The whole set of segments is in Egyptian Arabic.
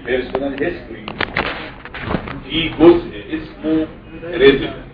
بيرسونال هيستوري في جزء اسمه ريزيدنس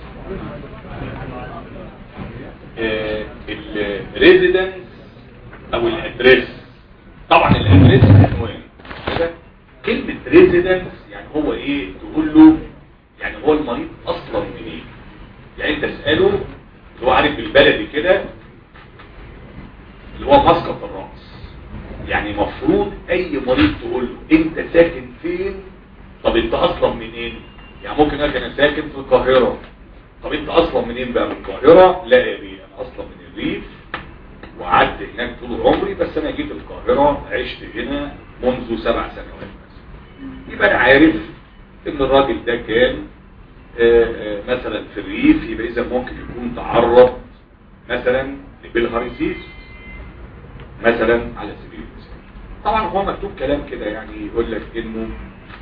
الريزيدنس او الادريس طبعا الادريس عنوان كده كلمة ريزيدنس يعني هو ايه تقول له يعني هو المريض اصلا منين يعني انت تسأله اللي هو عارف بالبلدي كده اللي هو مسقط الرأس يعني مفروض اي مريض تقول له انت ساكن فين طب انت اصلا منين يعني ممكن اقول انا ساكن في القاهرة طب انت اصلا منين بقى من القاهرة لا يا بيه انا اصلا من الريف وقعدت هناك طول عمري بس انا جيت القاهرة عشت هنا منذ سبع سنوات مثلا يبقى انا عارف ان الراجل ده كان آآ آآ مثلا في الريف يبقى اذا ممكن يكون تعرض مثلا لبلهارسيس مثلا على سبيل المثال طبعا هو مكتوب كلام كده يعني يقول لك انه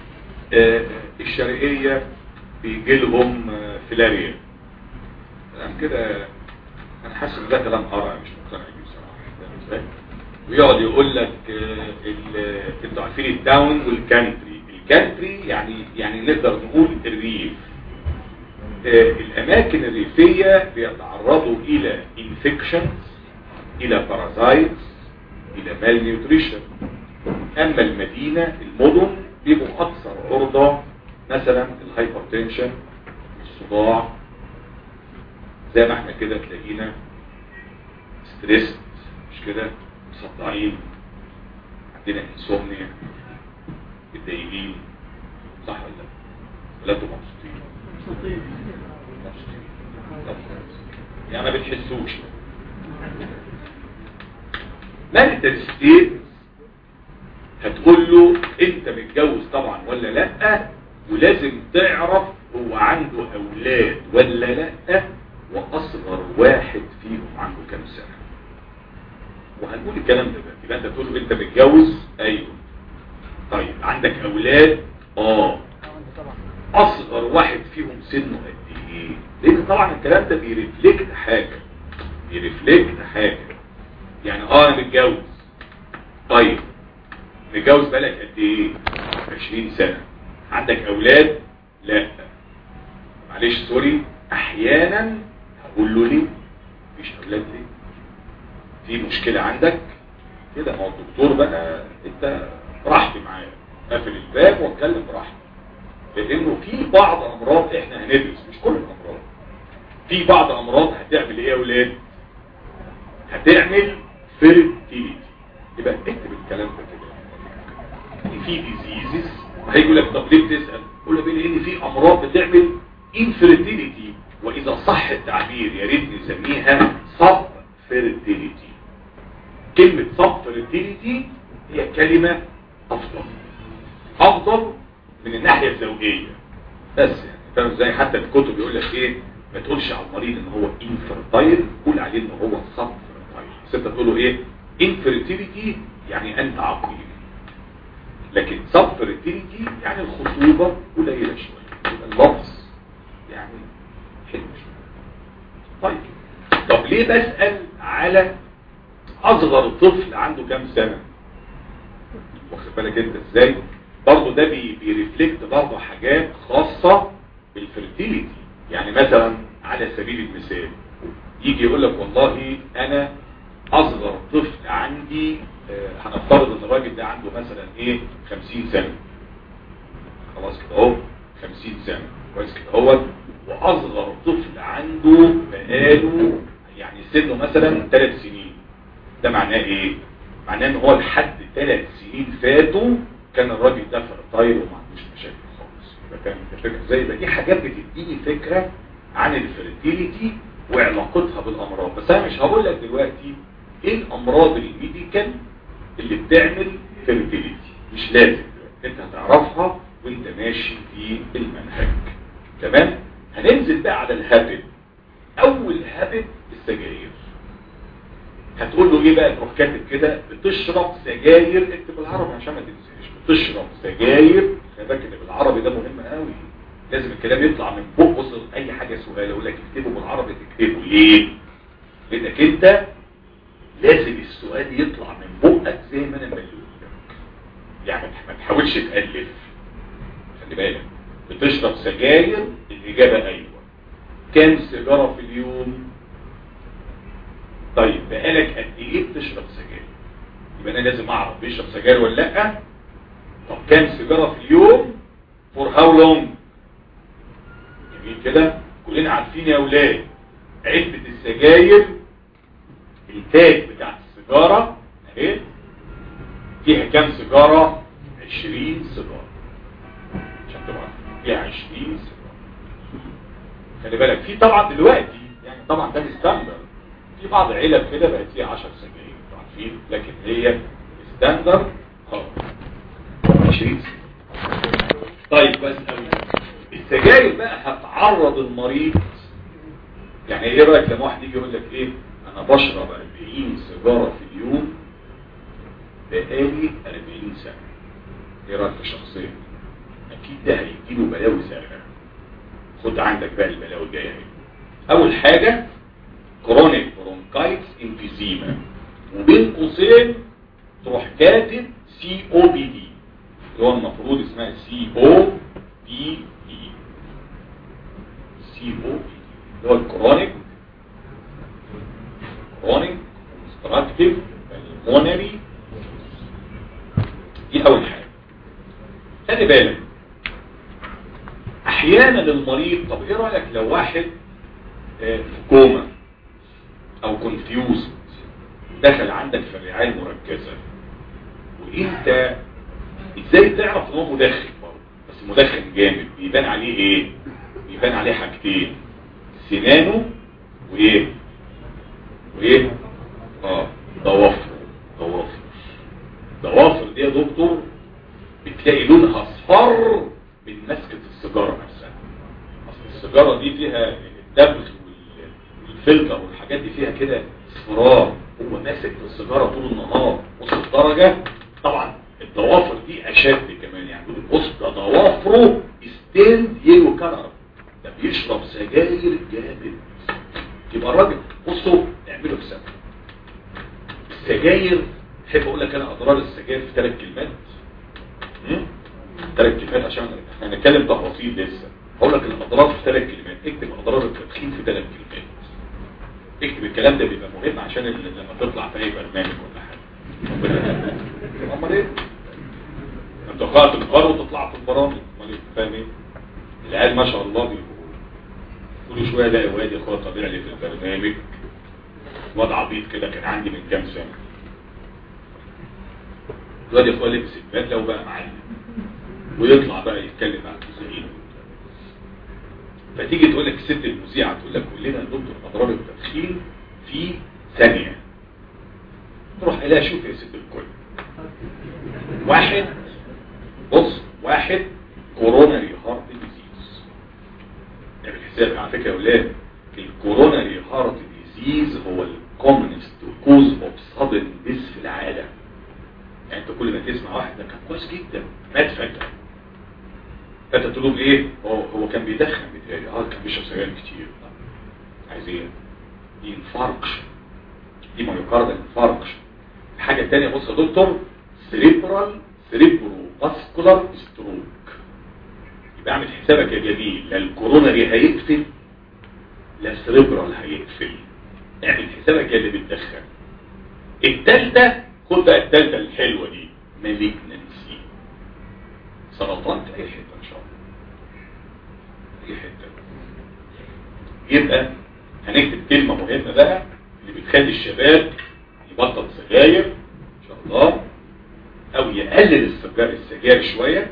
الشرقية بيجي لهم فلاريا كلام كده انا حاسس ان ده كلام قرع مش مقتنع بيه بصراحه ويقعد يقول لك انتوا عارفين الداون والكانتري الكانتري يعني يعني نقدر نقول الريف الاماكن الريفيه بيتعرضوا الى انفكشنز الى بارازايتس الى مال نيوتريشن اما المدينه المدن بيبقوا اكثر عرضه مثلا الهايبرتنشن الصداع زي ما احنا كده تلاقينا ستريس مش كده مصدعين عندنا انسومنيا متضايقين صح ولا لا ولا انتوا مبسوطين مبسوطين يعني ما بتحسوش مانيتال ستيت هتقول له انت متجوز طبعا ولا لا ولازم تعرف هو عنده اولاد ولا لا واصغر واحد فيهم عنده كام سنة وهنقول الكلام ده بقى يبقى انت تقول له انت متجوز ايوه طيب عندك اولاد اه اصغر واحد فيهم سنه قد ايه لان طبعا الكلام ده بيرفلكت حاجة بيرفلكت حاجة يعني اه انا متجوز طيب متجوز بقالك قد ايه 20 سنة عندك اولاد لا معلش سوري احيانا هقول له ليه مفيش اولاد ليه في مشكلة عندك كده ما هو الدكتور بقى انت راحتي معايا قافل الباب واتكلم براحتي لانه في بعض امراض احنا هندرس مش كل الامراض في بعض امراض هتعمل ايه يا اولاد هتعمل فيرتيليتي يبقى اكتب الكلام ده كده في ديزيزز هيقول لك طب ليه بتسال قول له لان في امراض بتعمل انفيرتيليتي واذا صح التعبير يا ريت نسميها صب فيرتيليتي كلمه صب فيرتيليتي هي كلمه افضل افضل من الناحيه الزوجيه بس يعني فاهم ازاي حتى الكتب يقول لك ايه ما تقولش على المريض ان هو انفيرتايل قول عليه ان هو صب فيرتايل بس انت تقول له ايه انفيرتيليتي يعني انت عقيم لكن صب فيرتيليتي يعني الخصوبه قليله شويه يبقى اللفظ يعني حلو شويه طيب طب ليه بسال على اصغر طفل عنده كام سنه واخد بالك انت ازاي برضه ده بي بيرفلكت برضه حاجات خاصة بالفرتيليتي يعني مثلا على سبيل المثال يجي يقول لك والله انا اصغر طفل عندي آه هنفترض ان الراجل ده عنده مثلا ايه 50 سنة خلاص كده اهو 50 سنة كويس كده اهو واصغر طفل عنده بقاله يعني سنه مثلا 3 سنين ده معناه ايه معناه ان هو لحد 3 سنين فاتوا كان الراجل ده فرطاير وما عندوش مشاكل خالص يبقى كان الفكره ازاي يبقى دي حاجات بتديني فكره عن الفيرتيليتي وعلاقتها بالامراض بس انا مش هقول لك دلوقتي ايه الامراض الميديكال اللي بتعمل فيرتيليتي مش لازم انت هتعرفها وانت ماشي في المنهج تمام هننزل بقى على الهابت اول هابت السجاير هتقول له ايه بقى تروح كاتب كده بتشرب سجاير اكتب بالعربي عشان ما تنساش بتشرب سجاير خلي بالك ان بالعربي ده مهم قوي لازم الكلام يطلع من بق بص اي حاجه سؤال اقول لك اكتبه بالعربي تكتبه ليه لانك انت لازم السؤال يطلع من بقك زي ما انا بقول لك يعني ما تحاولش تألف خلي بالك بتشرب سجاير الإجابة أيوة كام سيجارة في اليوم طيب بقالك قد إيه بتشرب سجاير يبقى أنا لازم أعرف بيشرب سجاير ولا لأ طب كام سيجارة في اليوم for how long جميل كده كلنا عارفين يا أولاد علبة السجاير التاج بتاع السيجارة اهي فيها كام سيجارة 20 سيجارة عشان تبقى فيها 20 سيجارة خلي بالك في طبعا دلوقتي يعني طبعا ده الستاندرد في بعض علب كده بقت فيها 10 سجاير عارفين لكن هي ستاندرد خلاص 20 طيب بس قوي السجاير بقى هتعرض المريض يعني ايه رايك لما واحد يجي يقول لك ايه انا بشرب 40 سيجاره في اليوم بقالي 40 سنه ايه رايك في الشخصيه اكيد ده هيجيله بلاوي سابقه خد عندك بقى البلاوي الجايه اهي اول حاجه كرونيك برونكايتس انفيزيما وبين قوسين تروح كاتب سي او بي دي اللي هو المفروض اسمها سي او بي دي سي او بي دي اللي هو الكرونيك كرونيك كونستراكتيف المونري دي اول حاجه خلي بالك احيانا المريض طب ايه رايك لو واحد في كوما او كونفيوز دخل عندك في الرعايه المركزه وانت ازاي تعرف ان هو مدخن برضه بس مدخن جامد بيبان عليه ايه بيبان عليه حاجتين سنانه وايه وايه اه ضوافر ضوافر ضوافر دي يا دكتور بتلاقي لونها اصفر من مسكه السيجاره نفسها اصل السيجاره دي فيها الدبغ والفلتر والحاجات دي فيها كده اصفرار هو ماسك في السيجاره طول النهار وصل درجه طبعا الضوافر دي اشد كمان يعني بص ده ضوافره ستيند يلو كلر ده بيشرب سجاير جامد يبقى الراجل بصوا اعملوا حساب السجاير احب اقول لك انا اضرار السجاير في ثلاث كلمات ثلاث كلمات عشان احنا هنتكلم تفاصيل لسه هقول لك الاضرار في ثلاث كلمات اكتب اضرار التدخين في ثلاث كلمات اكتب الكلام ده بيبقى مهم عشان لما تطلع في اي برنامج ولا حاجه امال ايه انت قرأت القرار وتطلع في البرامج امال ايه فاهم ايه العيال ما شاء الله بيبقوا كل شويه الاقي واد يا اخويا طالع لي في البرنامج واد عبيط كده كان عندي من كام سنه الواد يا اخويا لبس البدله وبقى معلم ويطلع بقى يتكلم مع المذيعين فتيجي تقول لك الست المذيعه تقول لك قول لنا يا دكتور اضرار التدخين في ثانيه تروح قايلها شوف يا ست الكل واحد بص واحد كوروناري هارت ديزيز يعني الحساب على فكره يا اولاد الكوروناري هارت ديزيز هو الكومنست كوز اوف سادن ديس في العالم يعني انت كل ما تسمع واحد ده كان كويس جدا مات فجاه فانت تقول لهم ايه هو هو كان بيدخن بيتهيألي اه كان بيشرب سجاير كتير عايز ايه دي انفاركشن دي مايوكارد انفاركشن حاجه ثانيه بص يا دكتور سريبرال سريبرو فاسكولار ستروك يبقى اعمل حسابك يا جميل لا الكوروناري هيقفل لا السريبرال هيقفل اعمل حسابك يا اللي بتدخن الثالثه خد بقى الثالثه الحلوه دي مالجنسي سرطان في اي حته ان شاء الله اي حته يبقى هنكتب كلمه مهمه بقى اللي بتخلي الشباب يبطل سجاير ان شاء الله او يقلل السجاير السجاير شويه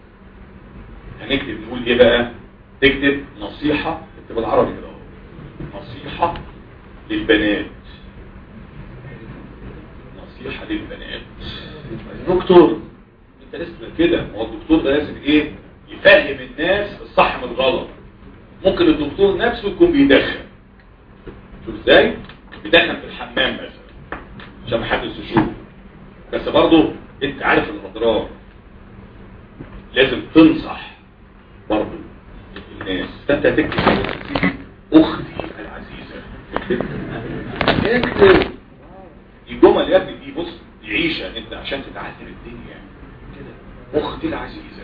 هنكتب نقول ايه بقى تكتب نصيحه اكتب بالعربي كده اهو نصيحه للبنات نصيحه للبنات دكتور انت لسه كده هو الدكتور ده لازم ايه يفهم الناس الصح من الغلط ممكن الدكتور نفسه يكون بيدخن شوف ازاي بيدخن في الحمام مثلا عشان محدش يشوفه بس برضه انت عارف الاضرار لازم تنصح برضه الناس فانت تكتب اختي العزيزه اكتب دي جمل يا ابني دي بص دي عيشه انت عشان تتعلم الدنيا كده اختي العزيزة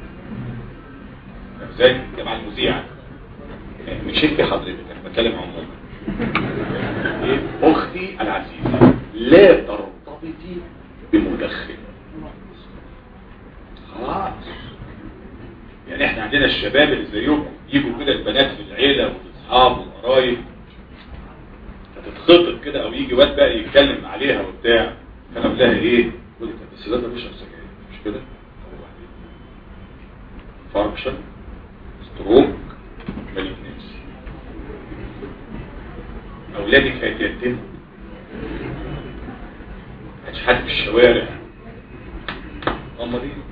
زي الجماعة المذيعة مش انت حضرتك انا بتكلم عموما إيه؟ اختي العزيزة لا ترتبطي بمدخن خلاص يعني احنا عندنا الشباب اللي زيكم يجوا كده البنات في العيلة والاصحاب والقرايب هتتخطب كده او يجي واد بقى يتكلم عليها وبتاع فانا اقول لها ايه تقول لي بس ده مش سجاير مش كده فانكشن ستروك مالجنسي اولادك هيتيتموا هتشحت في الشوارع امال ايه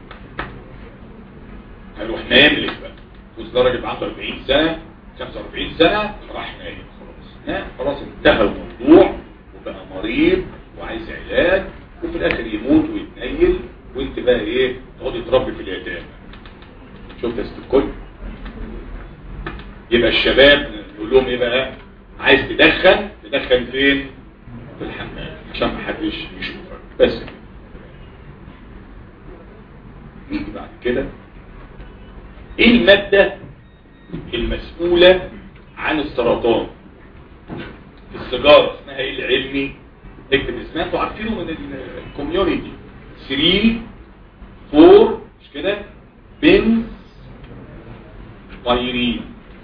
هيروح نايم لك بقى فوز درجة عنده 40 سنة 45 سنة راح نايم خلاص نام خلاص انتهى الموضوع وبقى مريض وعايز علاج وفي الاخر يموت ويتنيل وانت بقى ايه تقعدي تربي في اليتامى شفت يا ست الكل يبقى الشباب نقول لهم ايه بقى عايز تدخن تدخن فين في الحمام عشان ما حدش يشوفك بس كده نيجي بعد كده ايه المادة المسؤولة عن السرطان في السيجارة اسمها ايه العلمي اكتب اسمها انتوا عارفينه من الكوميونيتي 3 4 مش كده بنز بايرين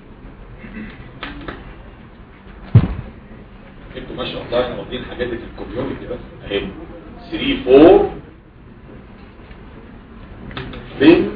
انتوا ما شاء الله انا واخدين حاجات في الكوميونتي بس اهي 3 4 بنز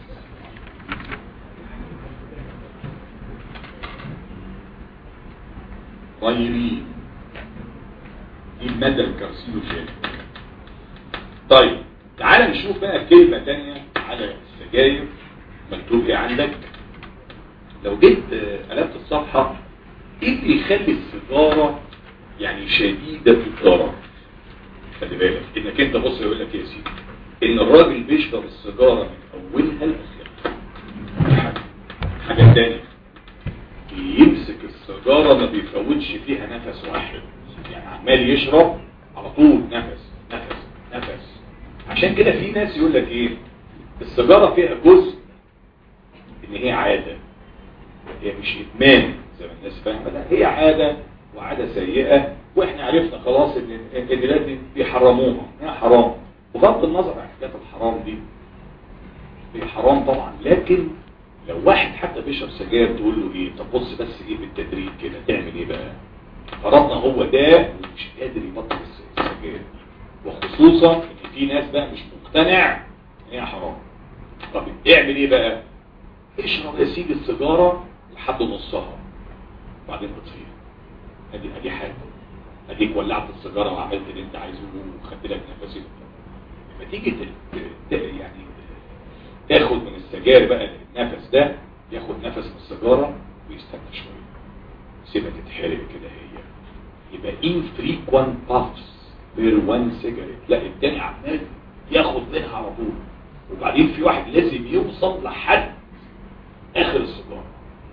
بايرين دي المادة الكارسينوجين طيب تعال نشوف بقى كلمة تانية على السجاير مكتوب ايه عندك لو جيت قلبت الصفحة ايه اللي يخلي السيجارة يعني شديدة الضرر خلي بالك انك انت بص يقول لك يا سيدي ان الراجل بيشرب السيجارة من اولها لاخرها حاجة حاجة تانية يمسك السيجارة ما بيفوتش فيها نفس واحد يعني عمال يشرب على طول نفس نفس نفس عشان كده في ناس يقول لك ايه السيجارة فيها جزء ان هي عادة هي مش ادمان زي ما الناس فاهمة لا هي عادة وعادة سيئة واحنا عرفنا خلاص ان ان دلوقتي بيحرموها هي حرام بغض النظر عن حكايه الحرام دي هي حرام طبعا لكن لو واحد حتى بيشرب سجاير تقول له ايه طب بص بس ايه بالتدريج كده تعمل ايه بقى فرضنا هو ده ومش قادر يبطل السجاير وخصوصا ان في ناس بقى مش مقتنع ان هي حرام طب اعمل ايه بقى اشرب يا سيدي السيجاره لحد نصها وبعدين تطفيها ادي ادي حاجه اديك ولعت السيجاره وعملت اللي انت عايزه وخدت لك نفسك فتيجي يعني تاخد من السجاير بقى النفس ده ياخد نفس من السيجاره ويستنى شويه سيبها تتحرق كده هي يبقى infrequent puffs per one cigarette لا التاني عمال ياخد منها على طول وبعدين في واحد لازم يوصل لحد اخر السيجاره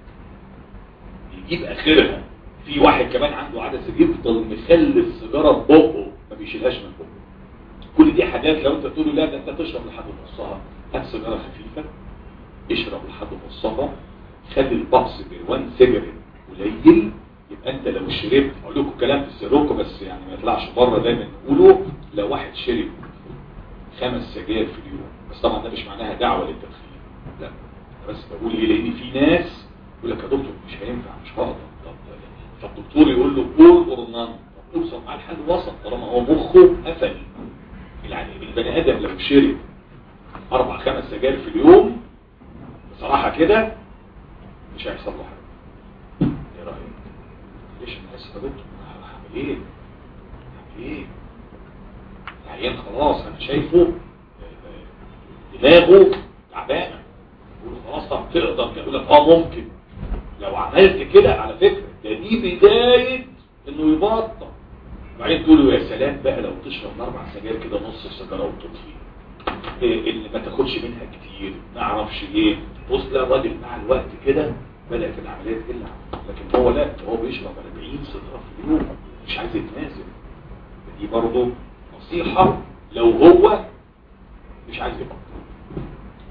يجيب اخرها في واحد كمان عنده عدسه يفضل مخلي السيجاره ببقه ما بيشيلهاش من بقه كل دي حاجات لو انت تقول له لا ده انت تشرب لحد نصها هات سيجاره خفيفه اشرب لحد نصها خلي البقص بوان سيجاريت قليل يبقى انت لو شربت اقول لكم كلام في سيروكو بس يعني ما يطلعش بره دايما نقوله لو واحد شرب خمس سجاير في اليوم بس طبعا ده مش معناها دعوه للتدخين لا أنا بس بقول ايه لان في ناس يقول لك يا دكتور مش هينفع مش هقدر طب فالدكتور يقول له قول اور نان طب اوصل مع الحل وسط طالما هو مخه قفل يعني البني ادم لو شرب اربع خمس سجاير في اليوم بصراحه كده مش هيحصل له حاجه ايه رايك ليش الناس يا دكتور هعمل ايه هعمل ايه العيان خلاص انا شايفه دماغه تعبانه يقول خلاص طب تقدر يقول لك اه ممكن لو عملت كده على فكره ده دي بدايه انه يبطل وبعدين تقول له يا سلام بقى لو تشرب اربع سجاير كده نص السيجاره وتطفي إيه اللي ما تاخدش منها كتير ما اعرفش ايه بص لا الراجل مع الوقت كده بدات العمليه تقل لكن هو لا هو بيشرب 40 سيجاره في اليوم مش عايز يتنازل دي برضه نصيحه لو هو مش عايز يبطل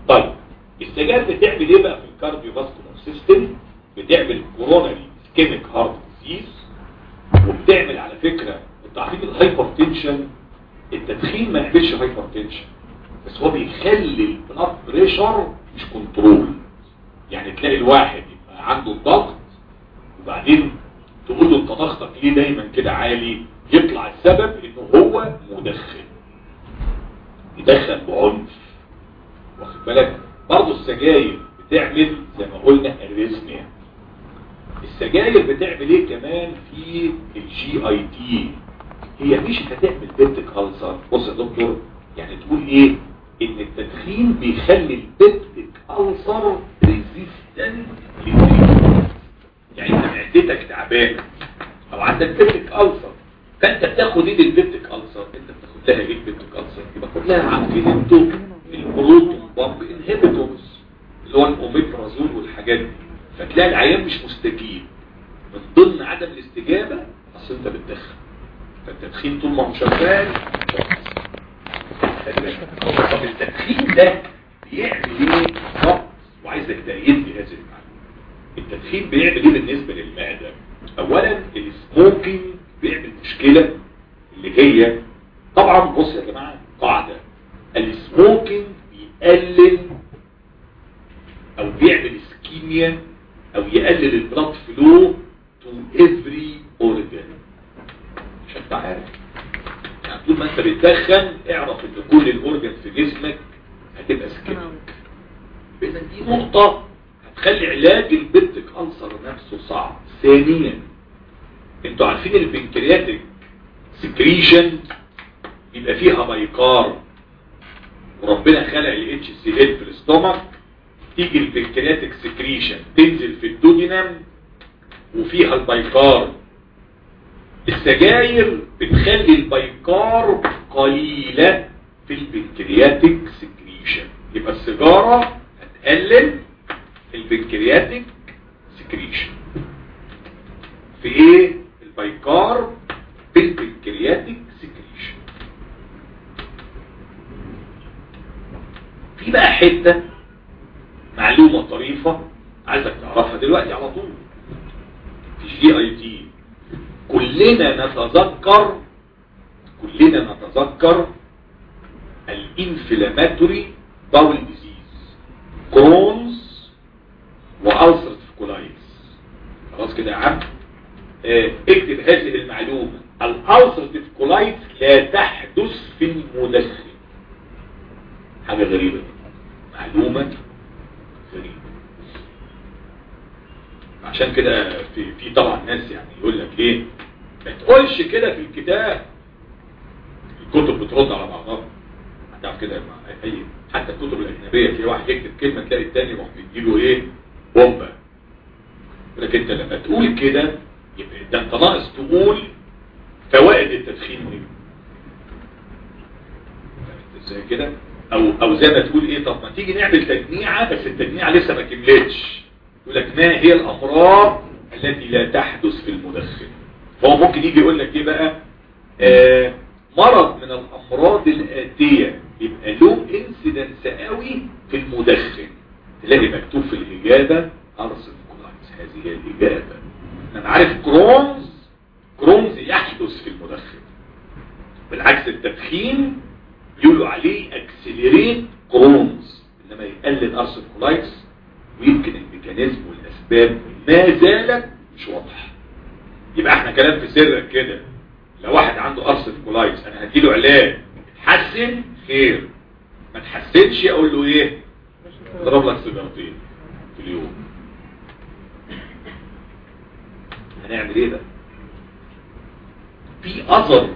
طيب السجاير بتعمل ايه بقى في الكارديو فاسكولار سيستم بتعمل كوروناري سكيميك هارت ديزيز وبتعمل على فكره انتوا عارفين الهايبر تنشن التدخين ما يعملش هايبر تنشن بس هو بيخلي البلاد بريشر مش كنترول يعني تلاقي الواحد يبقى عنده الضغط وبعدين تقول له انت ضغطك ليه دايما كده عالي يطلع السبب انه هو مدخن يدخن بعنف واخد بالك برضه السجاير بتعمل زي ما قلنا الريزميا السجاير بتعمل ايه كمان في الجي اي تي هي مش هتعمل بنتك ألسر بص يا دكتور يعني تقول ايه ان التدخين بيخلي البنتك ألسر ريزيستنت للتريتمنت يعني انت معدتك تعبانه او عندك بنتك ألسر فانت بتاخد ايه للبنتك ألسر انت بتاخد لها ايه البنتك ألسر يبقى خد لها عارفين انتوا البروتون بامب انهبيتورز اللي هو الاوميبرازول والحاجات دي فتلاقي العيان مش مستجيب من ضمن عدم الاستجابه اصل انت بتدخن فالتدخين طول ما هو شغال طب التدخين ده بيعمل ايه بالظبط وعايزك تأيد لي هذه المعلومه التدخين بيعمل ايه بالنسبه للمعده اولا السموكينج بيعمل مشكله اللي هي طبعا بص يا جماعه قاعده السموكينج بيقلل او بيعمل اسكيميا او يقلل البلاد فلو تو افري اورجان عشان انت عارف يعني طول ما انت بتدخن اعرف ان كل الاورجان في جسمك هتبقى سكيميك اذا دي نقطة هتخلي علاج البنتك ألسر نفسه صعب ثانيا انتوا عارفين البنكرياتيك سكريشن يبقى فيها بايكار وربنا خلق الاتش سي ال في الاستومك تيجي البنكرياتيك سكريشن تنزل في الدودينم وفيها البايكار السجاير بتخلي البيكار قليلة في البنكرياتيك سكريشن يبقى السيجارة هتقلل البنكرياتيك سكريشن في ايه البيكار في البنكرياتيك سكريشن في بقى حتة معلومة طريفة عايزك تعرفها دلوقتي على طول في جي اي تي كلنا نتذكر كلنا نتذكر الانفلاماتوري باول ديزيز كرونز والسرتيف كولايتس خلاص كده يا عم اه اكتب هذه المعلومة الالسرتيف كولايتس لا تحدث في المدخن حاجة غريبة معلومة غريبة عشان كده في في طبعا ناس يعني يقول لك ايه ما تقولش كده في الكتاب الكتب بترد على بعضها هتعرف كده اي حتى الكتب الاجنبيه تلاقي واحد يكتب كلمه تلاقي الثاني يروح بيديله ايه بومبا لكن انت لما تقول كده يبقى ده انت ناقص تقول فوائد التدخين ايه ازاي كده او او زي ما تقول ايه طب ما تيجي نعمل تجميعه بس التجميعه لسه ما كملتش يقول لك ما هي الامراض التي لا تحدث في المدخن فهو ممكن يجي يقول لك ايه بقى آه مرض من الامراض الاتيه يبقى له انسيدنس قوي في المدخن تلاقي مكتوب في الاجابه ارسل كولايتس هذه هي الاجابه انا عارف كرونز كرونز يحدث في المدخن بالعكس التدخين يقولوا عليه اكسلريت كرونز انما يقلل ارسل كولايتس ويمكن الميكانيزم والاسباب ما زالت مش واضحه يبقى احنا كلام في سرك كده لو واحد عنده ارسل كولايتس انا هديله علاج اتحسن خير ما تحسنش اقول له ايه اضرب لك سيجارتين في اليوم هنعمل ايه ده في اثر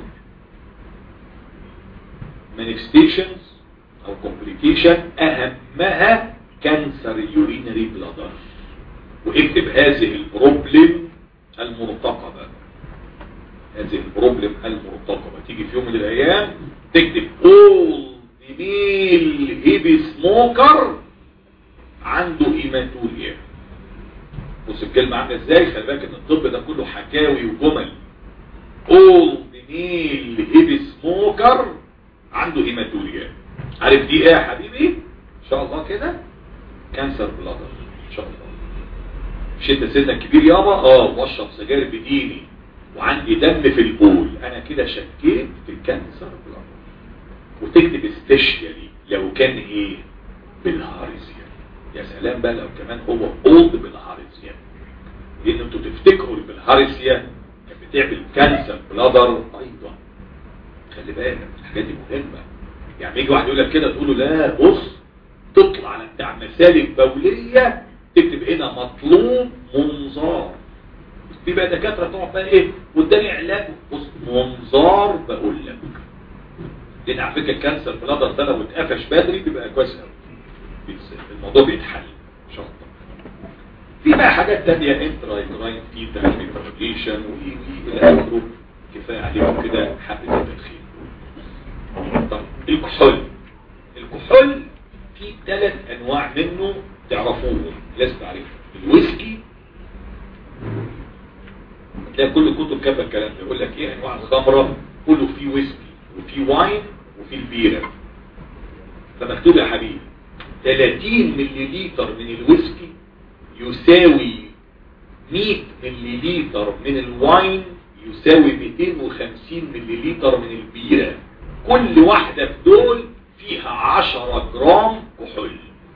manifestations او complication اهمها كانسر يورينري بلادر واكتب هذه البروبلم المرتقبة هذه البروبلم المرتقبة تيجي في يوم من الايام تكتب all the male heavy smoker عنده هيماتوريا بص الكلمة عاملة ازاي خلي بالك ان الطب ده كله حكاوي وجمل all the male heavy smoker عنده هيماتوريا عارف دي ايه يا حبيبي شاء الله كده كانسر بلادر ان شاء الله مش انت سنك كبير يابا اه واشرب سجاير بديني وعندي دم في البول انا كده شكيت في الكانسر بلادر وتكتب استشيالي لو كان ايه بالهارزيا يا سلام بقى لو كمان هو اولد بالهارزيا لان انتوا تفتكروا بالهارزيا كانت بتعمل كانسر بلادر ايضا خلي بالك الحاجات دي مهمه يعني يجي واحد يقول لك كده تقول له لا بص تطلع على بتاع مسالك بوليه تكتب هنا مطلوب منظار في بقى دكاتره تقعد بقى ايه واداني علاج بص منظار بقول لك لان على فكره الكانسر بلادر ده لو اتقفش بدري بيبقى كويس قوي الموضوع بيتحل ان شاء الله في بقى حاجات تانية انترا يوتراين فيتا ميتابوليشن وي وي الى اخره كفايه عليهم كده حبه التدخين طب الكحول الكحول في ثلاث انواع منه تعرفوهم لازم تعرفهم الويسكي تلاقي كل الكتب كاتبه الكلام ده يقول لك ايه انواع الخمره كله فيه ويسكي وفي واين وفي البيره فمكتوب يا حبيبي 30 ملي لتر من الويسكي يساوي 100 ملي لتر من الواين يساوي 250 ملي لتر من البيره كل واحدة في دول فيها 10 جرام كحول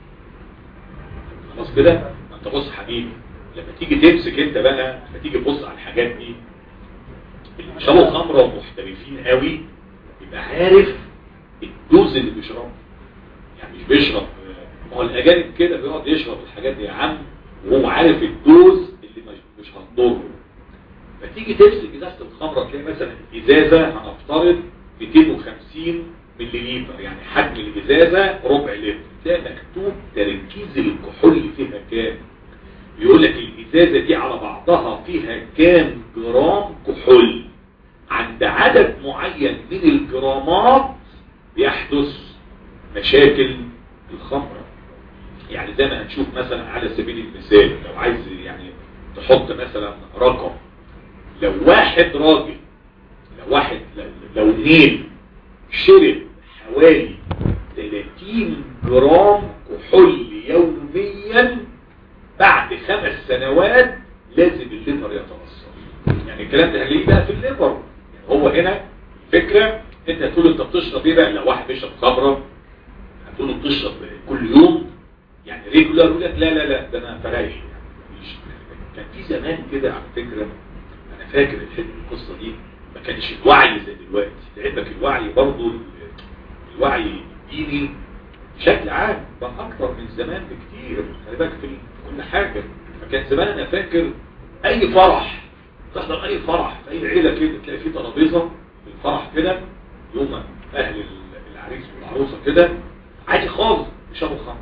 خلاص كده ما انت بص حبيبي لما تيجي تمسك انت بقى لما تيجي تبص على الحاجات دي اللي بيشربوا خمره ومحترفين قوي يبقى عارف الدوز اللي بيشربه يعني مش بيشرب ما هو الاجانب كده بيقعد يشرب الحاجات دي يا عم وهو عارف الدوز اللي مش مش هتضره فتيجي تمسك ازازه الخمره تلاقي مثلا ازازه هنفترض 250 ملي لتر يعني حجم الازازه ربع لتر تلاقي مكتوب تركيز الكحول فيها كام يقول لك الازازه دي على بعضها فيها كام جرام كحول عند عدد معين من الجرامات بيحدث مشاكل الخمره يعني زي ما هنشوف مثلا على سبيل المثال لو عايز يعني تحط مثلا رقم لو واحد راجل لو واحد لو نيل شرب حوالي 30 جرام كحول يوميا بعد خمس سنوات لازم الليفر يتأثر يعني الكلام ده هنلاقيه بقى في الليفر يعني هو هنا فكرة انت هتقول انت بتشرب ايه بقى لو واحد بيشرب خمرة هتقول له بتشرب كل يوم يعني ريجولار يقول لك لا لا لا ده انا فرايح يعني كان في زمان كده على فكرة انا فاكر القصة دي ما كانش الوعي زي دلوقتي لعلمك الوعي برضه الوعي الديني بشكل عام بقى اكتر من زمان بكتير خلي بالك في كل حاجة فكان زمان انا فاكر اي فرح تحضر اي فرح في اي عيلة كده تلاقي في ترابيزة في الفرح كده يوم اهل العريس والعروسة كده عادي خالص بيشربوا خمر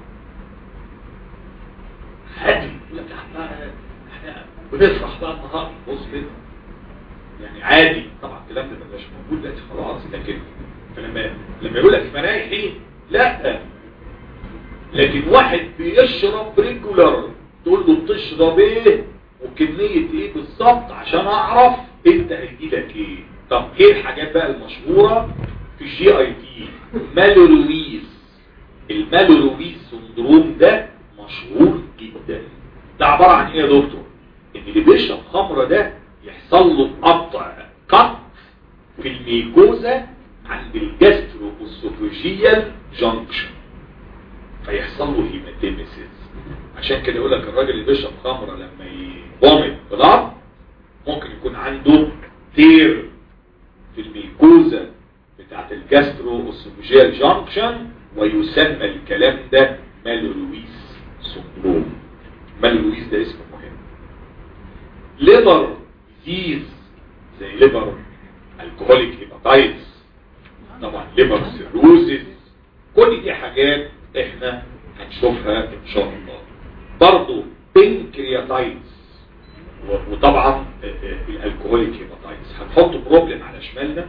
عادي يقول لك احنا احنا بنفرح بقى النهارده بص كده يعني عادي طبعا الكلام ده مبقاش موجود دلوقتي خلاص لكن فلما لما يقول لك فرايحي لا لكن واحد بيشرب ريجولار تقول له بتشرب ايه وكمية ايه بالظبط عشان اعرف انت هيجيلك ايه طب ايه الحاجات بقى المشهورة في الجي اي تي مالولويز المالولويز سندروم ده مشهور جدا ده عبارة عن ايه يا دكتور ان اللي بيشرب خمرة ده يحصل له قطع قط في الميكوزا عند الجسترو اسوفوجيال جانكشن فيحصل له هيماتيميسيس عشان كده يقول لك الراجل اللي بيشرب خمره لما يفومت بلاد ممكن يكون عنده تير في الميكوزا بتاعت الجسترو اسوفوجيال جانكشن ويسمى الكلام ده مالولويس سندروم مالولويس ده اسم مهم ليفر ديزيز زي ليفر الكهوليك هيباتايتس طبعا ليفر سيروزيس كل دي حاجات احنا هنشوفها ان شاء الله برضو بنكرياتايتس وطبعا الالكهوليك هيباتايتس هنحط بروبلم على شمالنا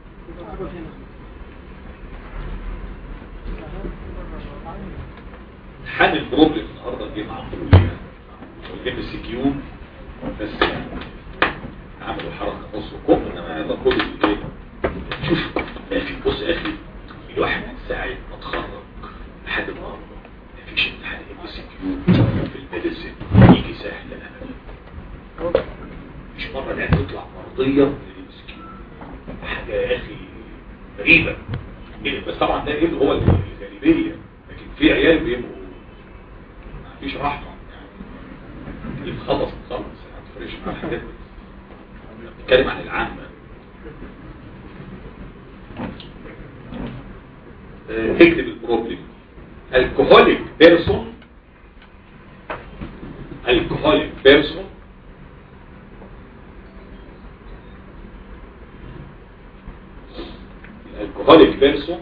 حل البروبلم النهارده جه مع كلنا والام سي كيو بس عملوا حركه نص كم انما هذا كله ايه شوف ما في بص يا اخي الواحد من ساعه ما اتخرج لحد النهارده ارضيه للمسكين حاجه يا اخي غريبه بس طبعا ده ايه هو الغالبيه لكن في عيال بيبقوا ما فيش رحمه يعني اللي خلص خلص ما تفرقش مع الحاجات دي بنتكلم عن العامه اكتب البروبلم alcoholic person alcoholic person alcoholic person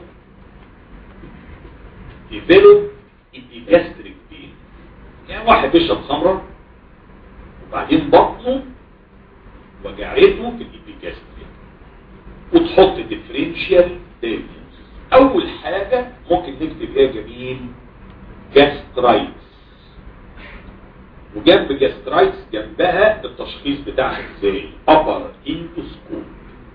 develop epigastric pain يعني واحد بيشرب خمرة وبعدين بطنه وجعته في الابيجاستريك وتحط ديفرنشال دايجنوز اول حاجة ممكن نكتب ايه يا جميل جاسترايتس وجنب جاسترايتس جنبها التشخيص بتاعها ازاي upper endoscope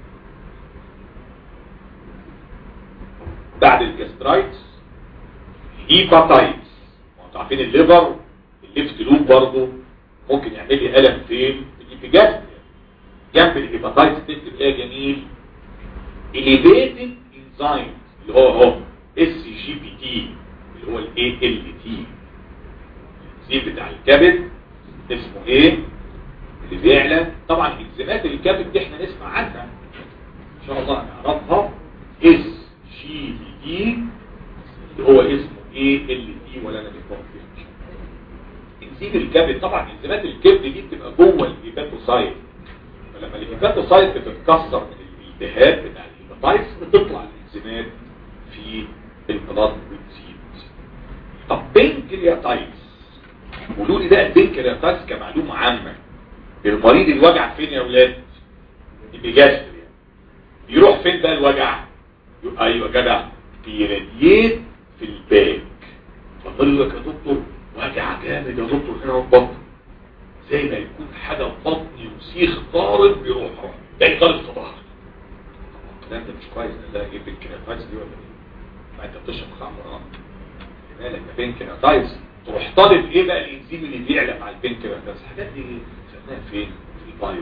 بعد الجاسترايتس هيباتايتس وانتوا عارفين الليفر الليفت لوب برضه ممكن يعمل لي الم فين في الابيجاستريا جنب الهيباتايتس تكتب ايه يا جميل elevated enzymes اللي هو اهو اس جي بي تي اللي هو الاي ال تي الانزيم بتاع الكبد اسمه ايه اللي بيعلى طبعا انزيمات الكبد دي احنا نسمع عنها ان شاء الله نعرفها اس جي بي تي اللي هو اسمه ايه ال تي ولا انا بفهم فيها انزيم الكبد طبعا انزيمات الكبد دي بتبقى جوه الهيباتوسايت فلما الهيباتوسايت بتتكسر من الالتهاب بتاع الهيباتايتس بتطلع الانزيمات في البلاد بتزيد طب بنكرياتايتس قولوا لي بقى البنكرياتايتس كمعلومه عامه المريض الوجع فين يا اولاد البيجاستريا يروح فين بقى الوجع ايوه جدع بيراديت في الباك فقال لك يا دكتور وجع جامد يا دكتور هنا في بطني زي ما يكون حاجه في بطني وسيخ طارد بيروح جاي طارد في ظهري الكلام ده مش كويس ده ايه بنكرياتايتس دي ولا ايه ما انت بتشرب خمر اه مالك يا بنكرياتايتس تروح طالب ايه بقى الانزيم اللي بيعلى مع البنكرياتايتس الحاجات دي خدناها فين في البايو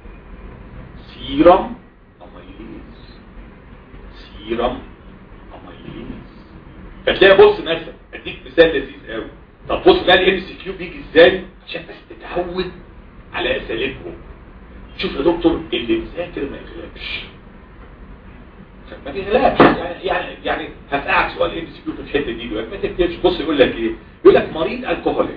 سيرم اميليز سيرم اميليز فتلاقي بص مثلا اديك مثال لذيذ قوي طب بص بقى الام سي كيو بيجي ازاي عشان بس تتعود على اساليبهم شوف يا دكتور اللي مذاكر ما يغلبش ما بيغلبش يعني يعني يعني هسألك سؤال ام سي كيو في الحته دي دلوقتي ما تكتبش بص يقول لك ايه يقول لك مريض الكحوليك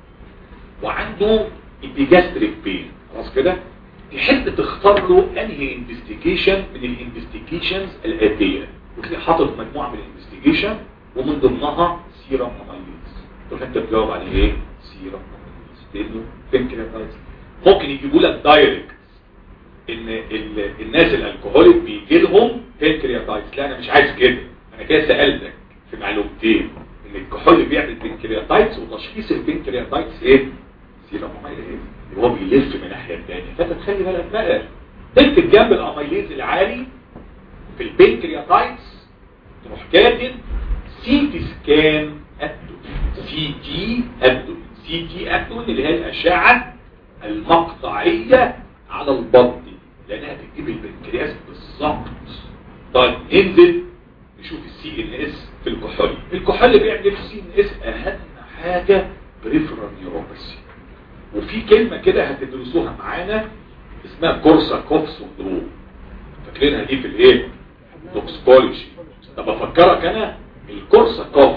وعنده ابيجاستريك بين خلاص كده تحب تختار له انهي انفستيجيشن من الانفستيجيشنز الاتيه وتلاقي حاطط مجموعه من الانفستيجيشن ومن ضمنها سيرم اميليز تروح انت تجاوب عليه ايه سيرم اميليز لانه بنكرياتايتس ممكن يجيبوا لك دايركت ان ال... الناس الالكهوليك بيجي لهم بنكرياتايتس لا انا مش عايز كده انا كده سالتك في معلومتين ان الكحول بيعمل بنكرياتايتس وتشخيص البنكرياتايتس ايه سيرم اميليز هو بيلف من الناحيه الثانيه فانت تخلي بالك بقى تكتب جنب الاميليز العالي في البنكرياتايتس تروح كاتب سي تي سكان ابدومين سي تي ابدومين سي تي ابدومين اللي هي الاشعه المقطعيه على البطن لانها بتجيب البنكرياس بالظبط طيب ننزل نشوف السي ان اس في الكحول الكحول بيعمل في السي ان اس اهم حاجه بريفرال نيوروباثي وفي كلمه كده هتدرسوها معانا اسمها كورساكوف سندروم فاكرينها دي في الايه توكسيكولوجي طب افكرك انا الكورساكوف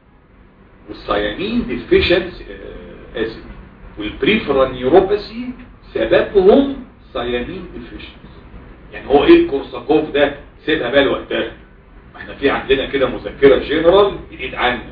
والسيانين ديفيشنس اسف والبريفرال نيوروباثي سببهم سيانين ديفيشنس يعني هو ايه الكورساكوف ده سيبها بقى لوقتها ما احنا في عندنا كده مذكره جنرال جديد عنك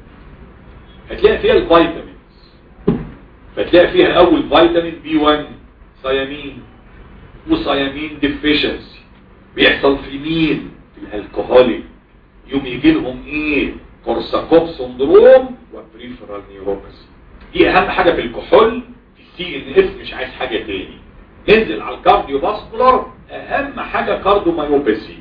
هتلاقي فيها الفيتامينز فتلاقي فيها اول فيتامين بي 1 سيامين وسيامين ديفيشنسي بيحصل في مين في الالكهوليك يوم يجي لهم ايه كورساكوف سندروم وبريفرال نيوروباثي دي اهم حاجه في الكحول في السي ان اس مش عايز حاجه تاني ننزل على الكارديو باسكولار اهم حاجه كارديو مايوباثي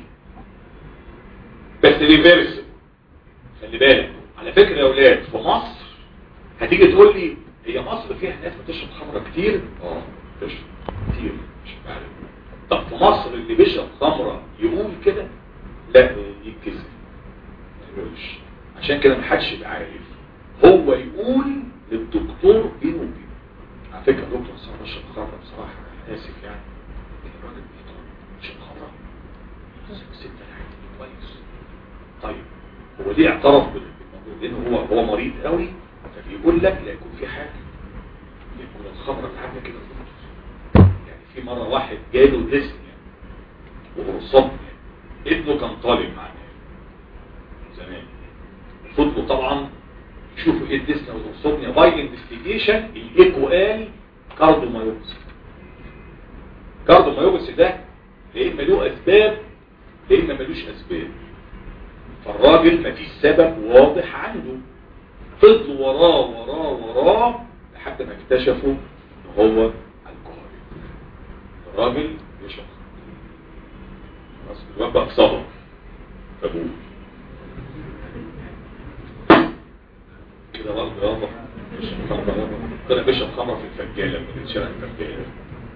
بس ريفيرس خلي بالك على فكره يا اولاد في مصر هتيجي تقول لي هي مصر فيها ناس بتشرب خمره كتير اه بتشرب كتير مش عارف طب في مصر اللي بيشرب خمره يقول كده لا يتكسف ما يقولش عشان كده محدش يبقى عارف هو يقول للدكتور بينه وبينه على فكره دكتور صار بشرب خمره بصراحه انا اسف يعني الراجل بيحترم بيشرب خمره ست العادي كويس طيب هو ليه اعترف بالموضوع لانه هو هو مريض قوي فبيقول لك لا يكون في حاجه يكون الخمره بتاعتنا كده يعني في مره واحد جاله ديسنيا وغرصان ابنه كان طالب معاه زمان فضلوا طبعا يشوفوا ايه الديسنيا والغرصوميا باي انفستيجيشن الايكو قال كاردومايوبسي كاردومايوبسي ده لا اما له اسباب لا اما ملوش اسباب فالراجل مفيش سبب واضح عنده فضلوا وراه وراه وراه لحد ما اكتشفوا ان هو الكحولي الراجل يشرب خلاص الواد بقى في صبر فابوه كده برضه يابا بيشرب خمره يابا طلع بيشرب خمره في الفجاله من شارع الفجاله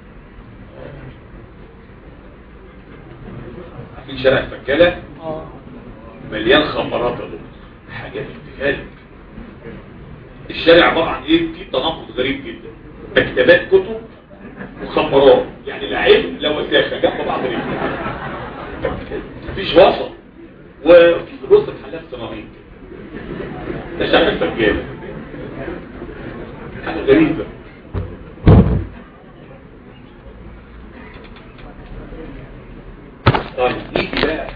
عارفين شارع الفجاله مليان خمرات يا دكتور حاجه بنت الشارع عباره عن ايه في تناقض غريب جدا مكتبات كتب وخمرات يعني العلم لو وساخه جنب بعض الاثنين مفيش وسط وفي بص محلات سيراميك ده شارع الفجاله حاجه غريبه طيب نيجي بقى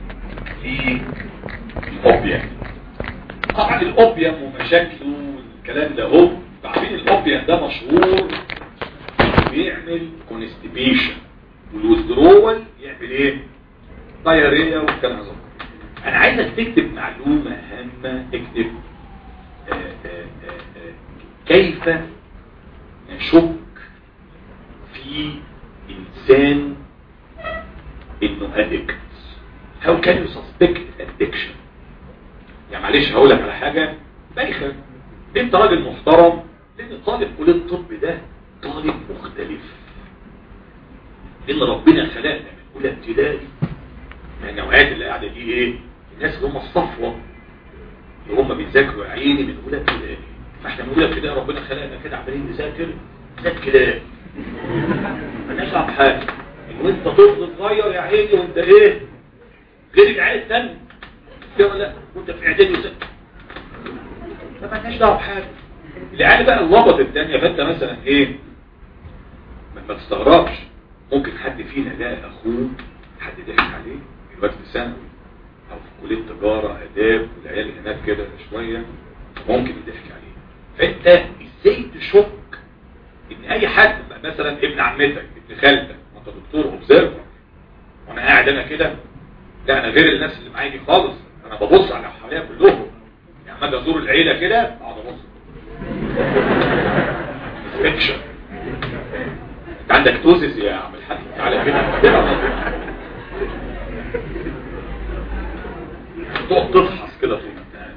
للأوبيا طبعا الأوبيا ومشاكله والكلام ده هو عارفين الأوبيا ده مشهور بيعمل كونستيبيشن والوزدرول يعمل ايه دايريا والكلام ده انا عايزك تكتب معلومة هامة اكتب آآ آآ آآ كيف نشك في انسان انه ادكت how can you suspect addiction يعني معلش هقول لك على حاجة بايخة انت راجل محترم لان طالب كلية الطب ده طالب مختلف لان ربنا خلقنا من اولى ابتدائي من النوعيات اللي قاعدة دي ايه الناس اللي هم الصفوة اللي هم بيذاكروا عيني من اولى ابتدائي فاحنا من اولى ابتدائي ربنا خلقنا كده عمالين نذاكر ذات كلام مالناش عارف حاجة ان انت طفل صغير يا عيني وانت ايه غير العيال الثانيه كده لا وانت في اعدادي وسنه ما لناش دعوه بحاجه العيال بقى اللبط الثانيه فانت مثلا ايه ما تستغربش ممكن حد فينا لقى اخوه حد ضحك عليه دلوقتي في ثانوي او في كليه تجاره اداب والعيال هناك كده شويه ممكن يضحك عليه فانت ازاي تشك ان اي حد مثلا ابن عمتك ابن خالتك وانت دكتور اوبزرفر وانا قاعد انا كده لا انا غير الناس اللي معايا دي خالص انا ببص على حواليا كلهم يعني لما اجي ازور العيله كده اقعد ابص انسبكشن انت عندك توزز يا عم الحاج تعالى كده تقعد تفحص كده طول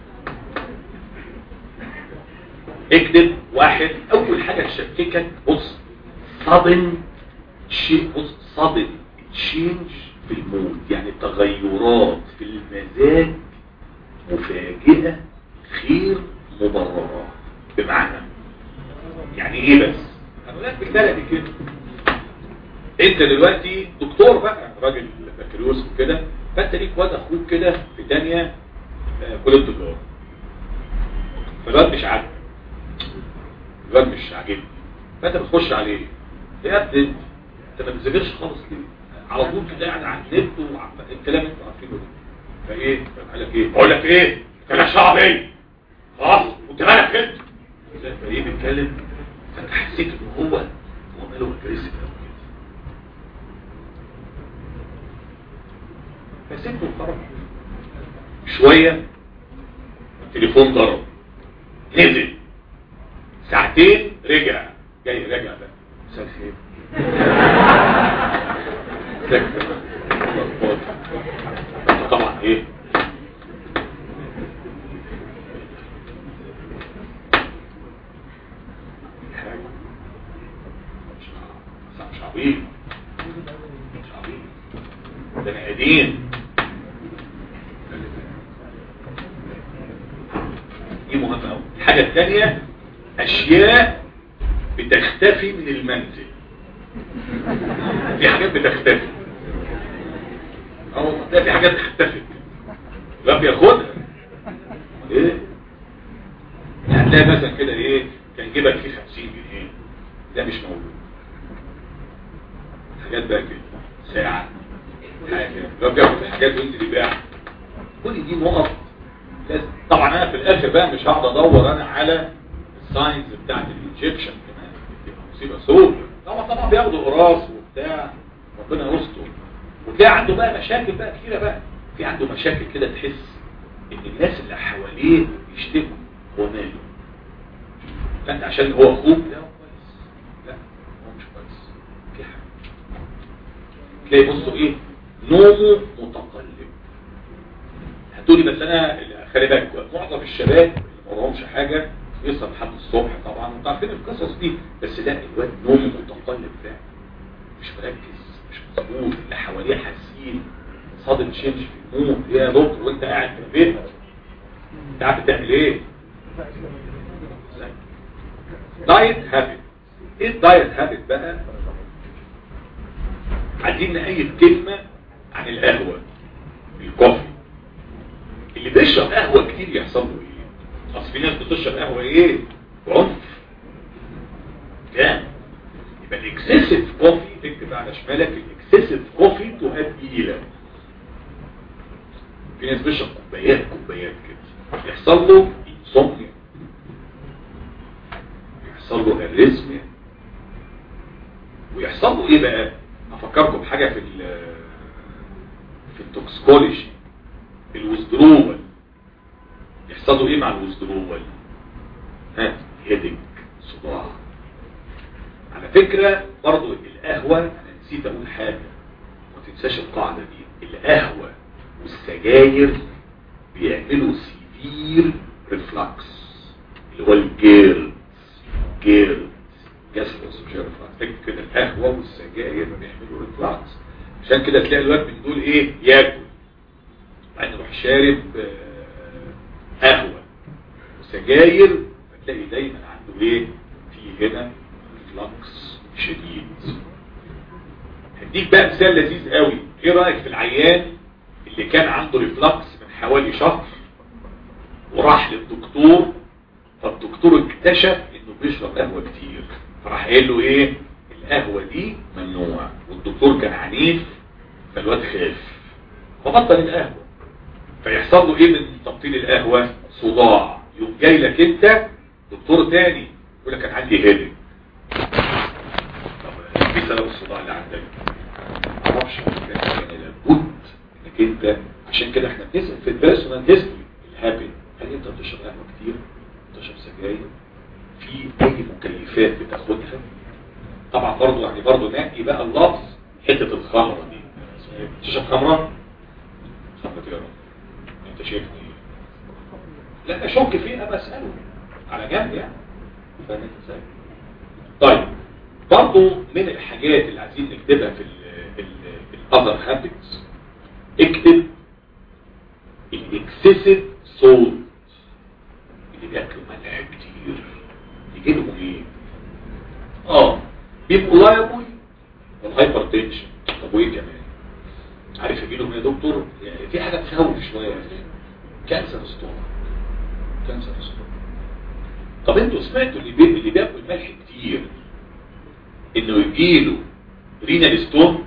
اكتب واحد اول حاجه تشككك بص صدم شيء بص صدم تشينج في المود يعني تغيرات في المزاج مفاجئة خير مبررة بمعنى يعني ايه بس هنقولك بالبلدي كده انت دلوقتي دكتور بقى راجل بكالوريوس وكده فانت ليك واد اخوك كده في تانية كلية تجارة فالواد مش عاجبك الواد مش عاجبني فانت بتخش عليه يا ابني انت ما بتذاكرش خالص ليه على طول كده قاعد على النت والكلام اللي انتوا عارفينه ده فايه قال لك ايه بقول لك ايه كلام شعبي خلاص وانت مالك انت فايه بيتكلم فانت حسيت ان هو هو ماله اجريسيف قوي كده فسيبته وخرج شويه التليفون ضرب نزل ساعتين رجع جاي رجع بقى مساء الخير طبعا ايه مش عبيط بني ادمين دي مهمة قوي الحاجة الثانية اشياء بتختفي من المنزل في حاجات بتختفي او ده في حاجات اختفت يبقى بياخدها ايه هتلاقي مثلا كده ايه كان جيبك فيه 50 جنيه ده مش موجود حاجات بقى كده ساعة حاجة لو بياخد الحاجات وانت اللي باع كل دي نقط لازم طبعا انا في الاخر بقى مش هقعد ادور انا على الساينز بتاعت الانجكشن كمان بتبقى مصيبه سوء طبعا طبعا بياخدوا قراص وبتاع ربنا يستر وتلاقي عنده بقى مشاكل بقى كتيره بقى في عنده مشاكل كده تحس ان الناس اللي حواليه يشتكوا هو ماله فانت عشان هو اخوك لا هو كويس لا هو مش كويس في حاجه تلاقي بصوا ايه نومه متقلب هتقولي بس انا خلي بالك معظم الشباب اللي ما وراهمش حاجه يصحى لحد الصبح طبعا وانتوا عارفين القصص دي بس لا الواد نومه متقلب فعلا مش مركز مش مظبوط اللي حواليه حاسين صادم تشينج في المود يا دكتور وانت قاعد في البيت انت قاعد بتعمل ايه؟ دايت هابت ايه الدايت هابت بقى؟ عايزين نأيد كلمة عن القهوة الكوفي اللي بيشرب قهوة كتير يحصل له ايه اصل في ناس بتشرب قهوة ايه عنف كام يبقى الاكسسيف كوفي اكتب على شمالك الاكسسيف كوفي تؤدي الى في ناس بيشرب كوبايات كوبايات كده يحصل له انسومنيا يحصل له اريزميا ويحصل له ايه بقى افكركم بحاجه في في التوكسيكولوجي الوزدرول يحصل له ايه مع الوزدرول ها هيدك صداع على فكرة برضو القهوة انا نسيت اقول حاجة ما تنساش القاعدة دي القهوة والسجاير بيعملوا سيفير ريفلكس اللي هو الجيرد جيرد جاستروس مش ريفلكس كده القهوة والسجاير بيعملوا ريفلكس عشان كده تلاقي الواد من دول ايه ياكل بعدين يروح شارب قهوة وسجاير فتلاقي دايما عنده ايه في هنا ريفلكس شديد هديك بقى مثال لذيذ قوي ايه رأيك في العيان اللي كان عنده ريفلكس من حوالي شهر وراح للدكتور فالدكتور اكتشف انه بيشرب قهوة كتير فراح قايل له ايه القهوة دي ممنوع والدكتور كان عنيف فالواد خاف فبطل القهوة فيحصل له ايه من تبطيل القهوة صداع يوم جاي لك انت دكتور تاني يقول لك انا عندي هيدك طب ايه سبب الصداع اللي عندك معرفش يعني لابد انك انت عشان كده احنا بنسال في البيرسونال هيستوري الهابت هل انت بتشرب قهوه كتير بتشرب سجاير في اي مكيفات بتاخدها طبعا برضو يعني برضو نقي بقى اللفظ حته الخمره دي تشرب خمره خمره يا رب انت شايف ايه لا اشك فيها بساله على جنب يعني فاهم انت ازاي طيب برضو من الحاجات اللي عايزين نكتبها في الاذر هابتس اكتب الاكسسيف سولت اللي بياكلوا ملح كتير يجي لهم ايه اه بيبقوا لايبل والهايبر تنشن طب وايه كمان عارف يجي لهم يا دكتور يعني في حاجه تخوف شويه كانسر ستومك كانسر ستومك طب انتوا سمعتوا اللي بي... اللي بياكل ملح كتير انه يجيله رينال ستون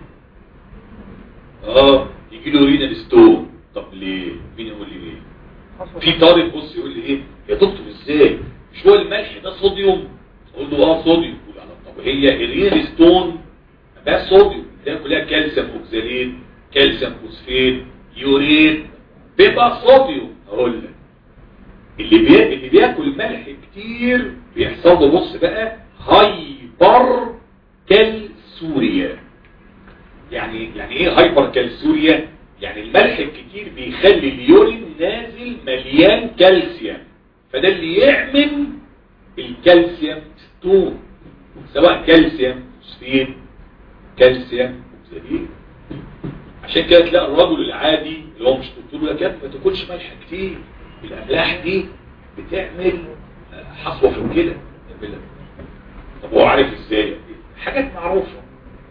اه يجيله رينال ستون طب ليه مين يقول لي ليه في طالب بص يقول لي ايه يا دكتور ازاي مش هو الملح ده صوديوم اقول له اه صوديوم يقول لا طب هي الرينال ستون ده صوديوم ده كلها كالسيوم اوكساليت كالسيوم فوسفات يورين بيبقى صوديوم اقول لك اللي بي... اللي بياكل ملح كتير بيحصل له بص بقى هايبر كالسوريا يعني يعني ايه هايبر كالسوريا يعني الملح الكتير بيخلي اليورين نازل مليان كالسيوم فده اللي يعمل الكالسيوم ستون سواء كالسيوم فوسفين كالسيوم اوكساليت عشان كده تلاقي الرجل العادي اللي هو مش دكتور لك ما تاكلش ملح كتير الاملاح دي بتعمل حصوه في الكلى طب هو عارف ازاي حاجات معروفه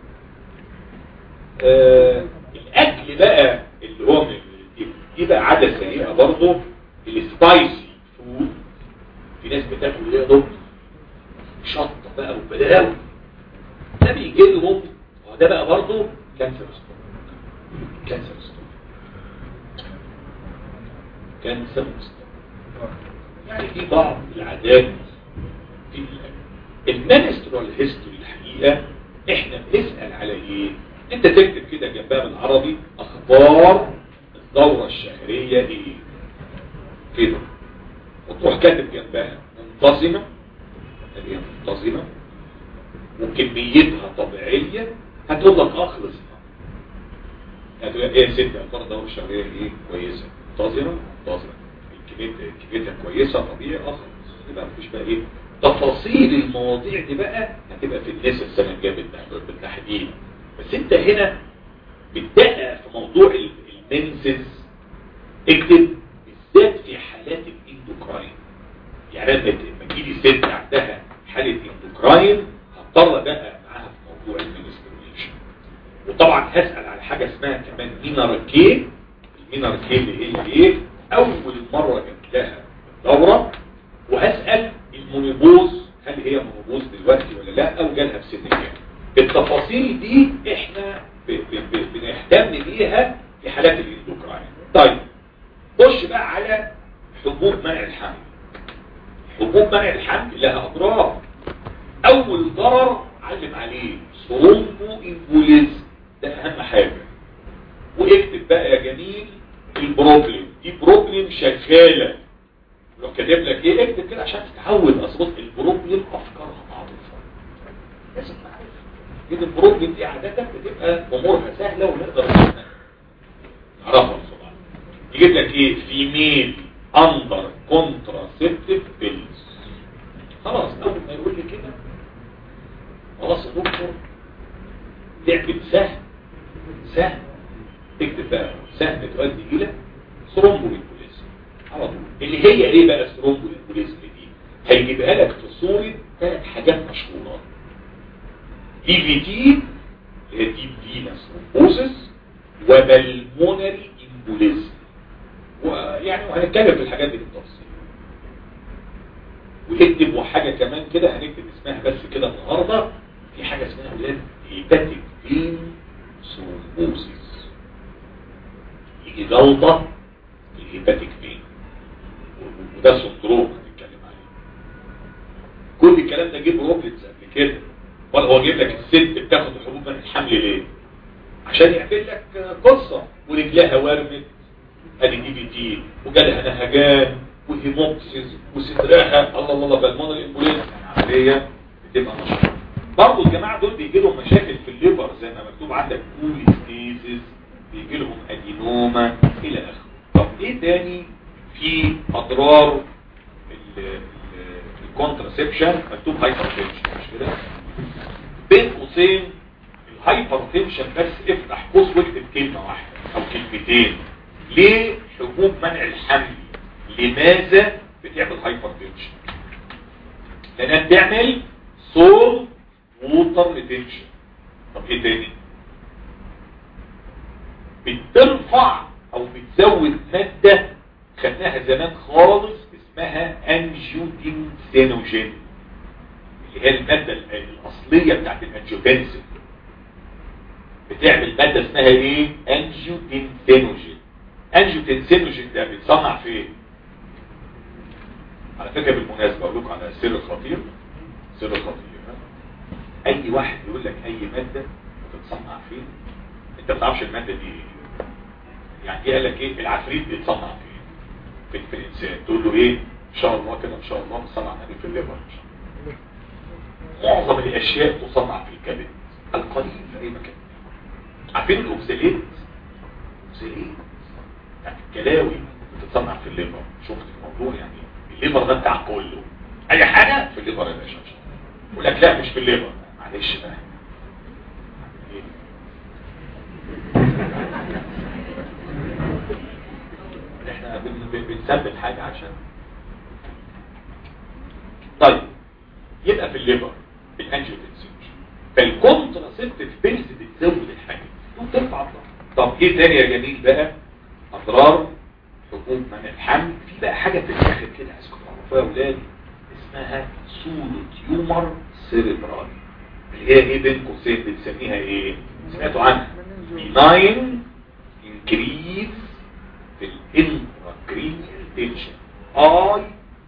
آه الاكل بقى اللي هو من دي بقى عاده سيئه برضه السبايسي فود في ناس بتاكل ايه يا دكتور شطه بقى وبلاوي ده بيجي لهم ده بقى برضه كانسر ستوك كانسر ستوك كانسر ستوك يعني في بعض العادات في المانسترال هيستوري الحقيقه احنا بنسال على ايه انت تكتب كده جنبها بالعربي اخبار الدوره الشهريه ايه كده وتروح كاتب جنبها منتظمه اللي هي منتظمه وكميتها طبيعيه هتقول لك اخلص هتقول ايه يا ست اخبار الدوره الشهريه ايه كويسه منتظمه منتظمه كميتها كويسه طبيعي اخلص يبقى مفيش بقى ايه تفاصيل المواضيع دي بقى هتبقى في الناس السنه الجايه بالتحديد بس انت هنا بتدقق في موضوع المنسز اكتب بالذات في حالات الاندوكراين يعني لما تجيلي ست عندها حاله اندوكراين هضطر بقى معاها في موضوع المنستريشن وطبعا هسال على حاجه اسمها كمان مينر كي المينر كي اللي هي ايه اول مره جت لها الدوره وهسال المونيبوز هل هي مونيبوز دلوقتي ولا لا او جالها في سن كام التفاصيل دي احنا بنهتم بيها في حالات الاندوكراين طيب خش بقى على حبوب منع الحمل حبوب منع الحمل لها اضرار اول ضرر علم عليه ثرومبو امبوليزم ده اهم حاجه واكتب بقى يا جميل البروبلم دي بروبلم شغاله لو كاتب لك ايه اكتب كده عشان تتعود اصل البروبلم افكارها معروفه لازم نعرفها كده البروبلم دي عاده بتبقى امورها سهله ونقدر نعرفها بسرعه يجيب لك ايه فيميل اندر كونتراسيبتيف بيلز خلاص اول ما يقول لي كده خلاص يا دكتور تعمل سهل سهل تكتب بقى سهل تؤدي الى ثرومبوليكوليزم على طول اللي هي ايه بقى الثرومبوليكوليزم دي هيجيبها لك في صوره ثلاث حاجات مشهوره دي في تي اللي هي ديب فينس ثرومبوزس وبلمونري امبوليزم ويعني وهنتكلم في الحاجات دي بالتفصيل ويكتب حاجة كمان كده هنكتب اسمها بس كده النهاردة في حاجة اسمها ولاد هيباتيك فين ثرومبوزس يجي جلطة الهيباتيك فين وده سندروم هنتكلم عليه كل الكلام ده جيب روبلتس قبل كده ولا هو جايب لك الست بتاخد حبوب من الحمل ليه عشان يعمل لك قصة ورجلها ورمت ادي دي بي تي وجالها نهجان وهيموكسيس وصدرها الله الله بالمونر الامبوليز عمليه بتبقى نشاط برضه الجماعه دول بيجي لهم مشاكل في الليفر زي ما مكتوب عندك كوليستيزيس بيجي لهم ادينوما الى اخره طب ايه تاني في اضرار الكونتراسبشن مكتوب هايبرتنشن مش كده بين قوسين الهايبرتنشن بس افتح قوس واكتب كلمه واحده او كلمتين ليه حبوب منع الحمل لماذا بتعمل هايبرتنشن لانها بتعمل سول ووتر ريتنشن طب ايه تاني بترفع او بتزود مادة خدناها زمان خالص اسمها انجيوتنسينوجين اللي هي المادة الاصلية بتاعت الانجيوتنسين بتعمل مادة اسمها ايه انجيوتنسينوجين انجيوتنسينوجين ده بيتصنع في ايه على فكرة بالمناسبة اقول لكم على سر خطير سر خطير اي واحد يقول لك اي مادة بتتصنع فين انت ما تعرفش المادة دي ايه يعني ايه قال لك ايه العفريت بيتصنع فين في, في الانسان تقول له ايه ان شاء الله كده ان شاء الله بتصنع في الليفر ان شاء الله معظم الاشياء تصنع في الكبد القليل في اي مكان عارفين الاوكساليت اوكساليت يعني الكلاوي بتتصنع في الليفر شفت الموضوع يعني الليفر ده بتاع كله اي حاجه في الليفر يا باشا يقول لك لا مش في الليفر معلش بقى احنا بن- بن- بنثبت حاجة عشان طيب يبقى في الليفر في الانجيوتنسين فالكونتراسيبتيف بيلز بتزود الحاجة وترفع الضغط طب ايه تاني يا جميل بقى اضرار حبوب منع الحمل في بقى حاجة في الاخر كده عايزكم تعرفوها يا اولاد اسمها سودو تيومر سيريبرال اللي هي ايه بين قوسين بنسميها ايه سمعتوا عنها بناين انكريز في الانتراكرينيال تنشن اي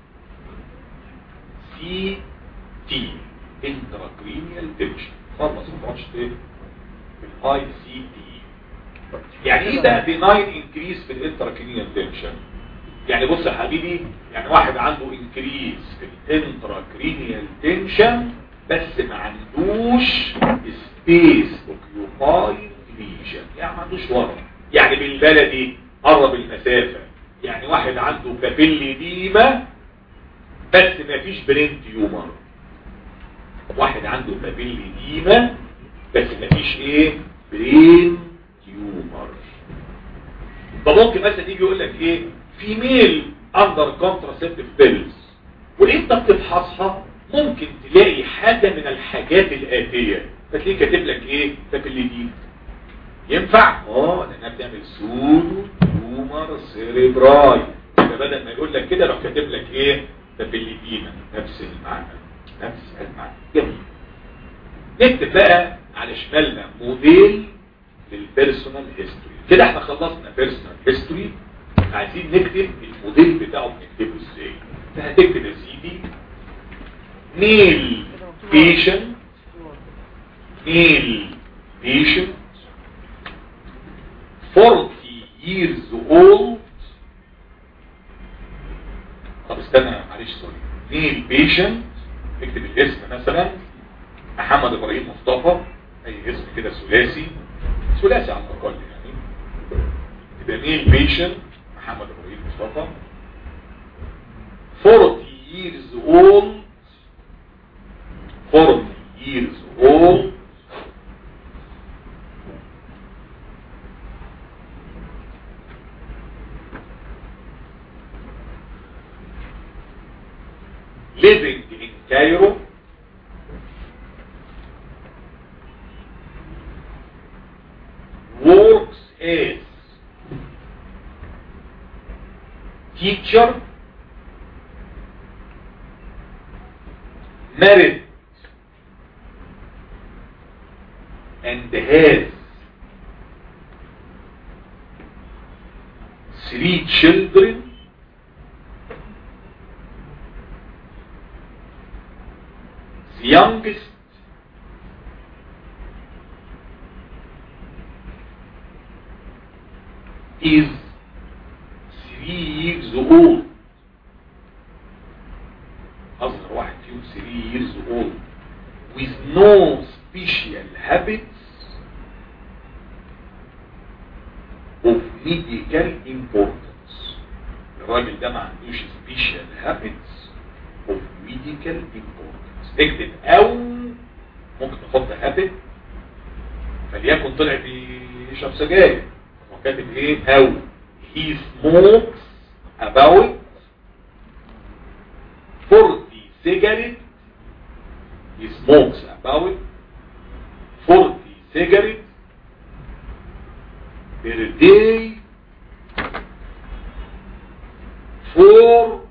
سي تي انتراكرينيال تنشن خلاص ما تقعدش ايه بالاي سي تي يعني ايه بقى بناين انكريز في الانتراكرينيال تنشن يعني بص يا حبيبي يعني واحد عنده انكريز في الانتراكرينيال تنشن بس ما عندوش سبيس اوكيوباي ليجن يعني ما عندوش ورم يعني بالبلدي قرب المسافة يعني واحد عنده بابيلي ديما بس ما فيش برين تيومر واحد عنده بابيلي ديما بس ما فيش ايه برين تيومر فممكن مثلا يجي يقول لك ايه فيميل اندر كونتراسيبتيف بيلز وانت بتفحصها ممكن تلاقي حاجة من الحاجات الآتية فتلاقيه كاتب لك ايه تابليدين ينفع اه لانها بتعمل سودو تيومر سيريبراي يبقى بدل ما يقول لك كده راح كاتب لك ايه تابليدين نفس المعنى نفس المعنى جميل نكتب بقى على شمالنا موديل للبيرسونال هيستوري كده احنا خلصنا بيرسونال هيستوري عايزين نكتب الموديل بتاعه بنكتبه ازاي فهتكتب يا سيدي ميل بيشنت ميل بيشنت 40 years old طب استنى معلش سوري ميل بيشنت اكتب الاسم مثلا محمد ابراهيم مصطفى اي اسم كده ثلاثي ثلاثي على الاقل يعني يبقى ميل بيشنت محمد ابراهيم مصطفى 40 years old 40 years old living in Cairo works as teacher married and has three children the youngest is three years old أصغر واحد فيهم 3 years old with no special habits of medical importance الراجل ده ما عندوش special habits of medical importance اكتب او ممكن تحط habit فليكن طلع بيشرب سجاير هو كاتب ايه او he smokes about 40 cigarettes he smokes about 40 cigarettes per day for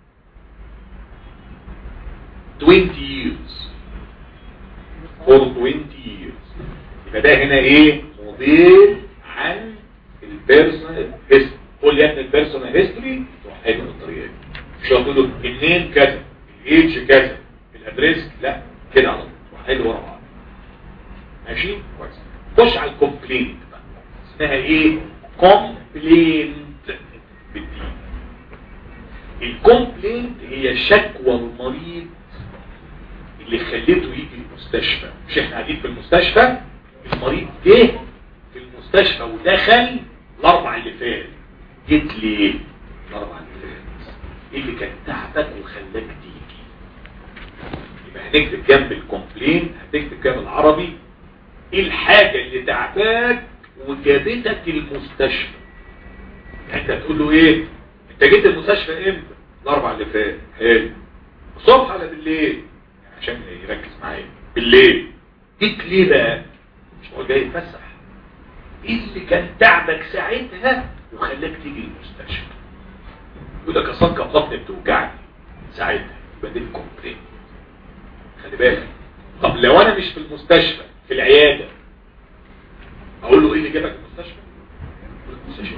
20 years for 20 years يبقى ده هنا ايه موديل عن البيرسونال هيستوري قول لي يا ابني البيرسونال هيستوري تروح قايل بالطريقه دي مش هقول له النيم كذا الايدج كذا الادريس لا كده على طول تروح قايل ورا بعض ماشي كويس خش على الكومبلينت بقى اسمها ايه كومبلينت بالدين الكومبلينت هي شكوى المريض اللي خليته يجي المستشفى مش احنا قاعدين في المستشفى المريض جه في المستشفى ودخل الاربع اللي فات جيت ليه الاربع اللي فات ايه اللي كان تعبك وخلاك تيجي يبقى هنكتب جنب الكومبلين هتكتب كده بالعربي ايه الحاجة اللي تعباك وجابتك المستشفى يعني انت تقول له ايه انت جيت المستشفى امتى الاربع اللي فات حلو الصبح ولا بالليل عشان يركز معايا بالليل جيت ليه بقى مش هو جاي يتفسح ايه اللي كان تعبك ساعتها وخلاك تيجي المستشفى يقول لك اصلا كان بطني بتوجعني ساعتها يبقى دي الكومبلين خلي بالك طب لو انا مش في المستشفى في العياده اقول له ايه اللي جابك المستشفى المستشفى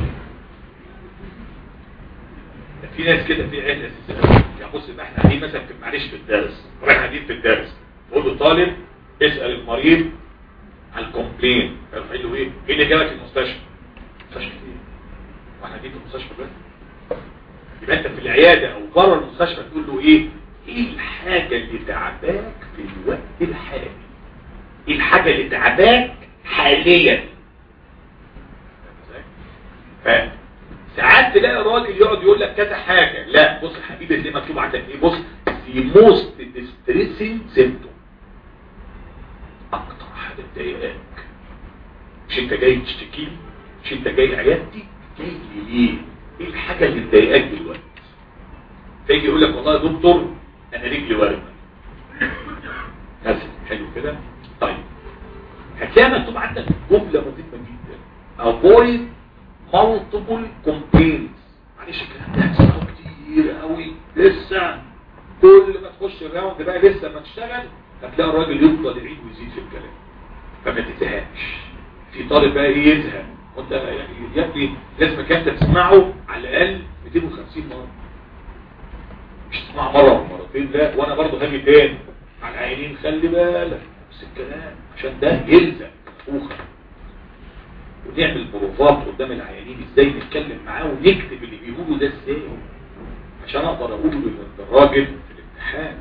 ده في ناس كده في عيال اساسا يعني بص يبقى احنا قاعدين مثلا في معلش في الدرس واحنا قاعدين في الدرس بقول له طالب اسال المريض على الكومبلين فيروح له ايه ايه اللي جابك المستشفى مستشفى ايه واحنا قاعدين في المستشفى بس يبقى انت في العياده او بره المستشفى تقول له ايه ايه الحاجه اللي تعباك في الوقت الحالي ايه الحاجه اللي تعباك حاليا فساعات تلاقي راجل يقعد يقول لك كذا حاجه لا بص يا حبيبي اللي مكتوب عندك ايه بص the most distressing symptom اكتر حاجه تضايقك مش انت جاي تشتكي لي مش انت جاي عيادتي جاي لي ليه ايه الحاجه اللي مضايقاك دلوقتي فيجي يقول لك والله يا دكتور انا رجلي ورمه مثلا حلو كده طيب هتلاقي مكتوب عندك جمله مهمه جدا avoid multiple complaints معلش الكلام ده هتسمعه كتير قوي لسه كل ما تخش الراوند بقى لسه ما تشتغل هتلاقي الراجل يفضل يعيد ويزيد في الكلام فما تزهقش في طالب بقى ايه يزهق وانت يعني يا ابني لازم انت تسمعه على الاقل 250 مره مش تسمع مره او مرتين لا وانا برضه هاجي تاني على العينين خلي بالك نفس الكلام عشان ده يلزق نفوخه ونعمل بروفات قدام العيانين ازاي نتكلم معاه ونكتب اللي بيقوله ده ازاي عشان اقدر اقوله للراجل في الامتحان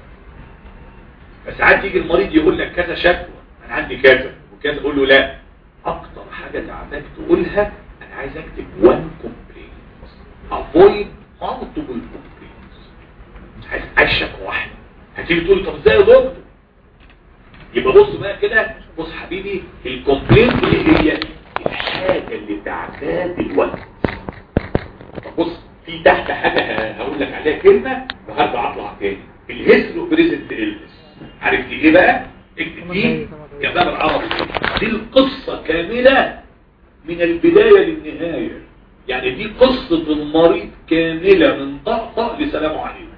فساعات يجي المريض يقول لك كذا شكوى انا عندي كذا وكذا اقول له لا اكتر حاجه تعباك تقولها انا عايز اكتب وان كومبلين افويد multiple complaints عايز عايز شكوى واحده هتيجي تقول طب ازاي يا دكتور يبقى بص بقى كده بص حبيبي الكومبلينت اللي هي الحاجه اللي تعباك دلوقتي طب بص في تحت حاجه هقول لك عليها كلمه وهرجع اطلع تاني الهيسترو بريزنت البس عارف دي ايه بقى اكتب دي كباب العربي دي القصه كامله من البدايه للنهايه يعني دي قصه المريض كامله من طقطق لسلام عليكم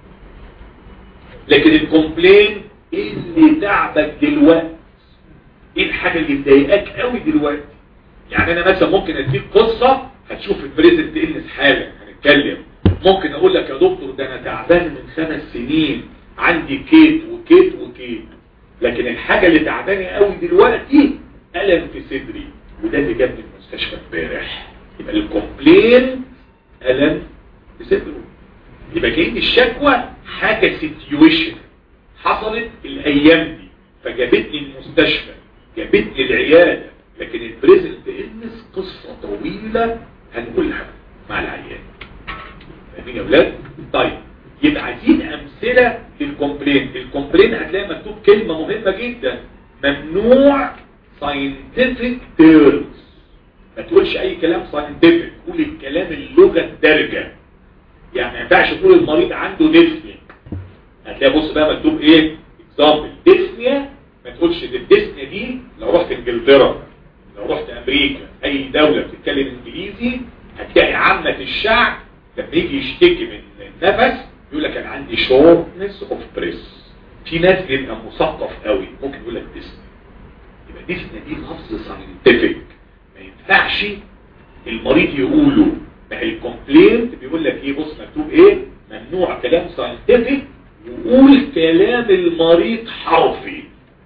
لكن الكومبلين ايه اللي تعبك دلوقتي ايه الحاجه اللي مضايقاك قوي دلوقتي يعني انا مثلا ممكن اديك قصه هتشوف البريزنت النس حالا هنتكلم ممكن اقول لك يا دكتور ده انا تعبان من خمس سنين عندي كيت وكيت وكيت لكن الحاجه اللي تعباني قوي دلوقتي الم في صدري وده اللي جابني المستشفى امبارح يبقى الكومبلين الم في صدره يبقى كأن الشكوى حاجه سيتويشن حصلت الايام دي فجابتني المستشفى جابتني العيادة لكن البريزنت النس قصة طويلة هنقولها مع العيان فاهمين يا ولاد طيب يبقى عايزين امثلة للكومبلين الكومبلين هتلاقي مكتوب كلمة مهمة جدا ممنوع scientific terms ما تقولش اي كلام scientific قول الكلام اللغة الدارجة يعني ما ينفعش تقول المريض عنده ديسنيا هتلاقي بص بقى مكتوب ايه اكزامبل ديسنيا ما تقولش الديسنيا دي لو رحت انجلترا لو رحت امريكا اي دولة بتتكلم انجليزي هتلاقي عامة الشعب لما يجي يشتكي من النفس يقول لك انا عندي شورتنس اوف بريس في ناس بيبقى مثقف قوي ممكن يقول لك ديسنيا يبقى ديسنيا دي لفظ ساينتفك ما ينفعش المريض يقوله ما هي الكومبلينت بيقول لك ايه بص مكتوب ايه ممنوع كلام ساينتفك وقول كلام المريض حرفي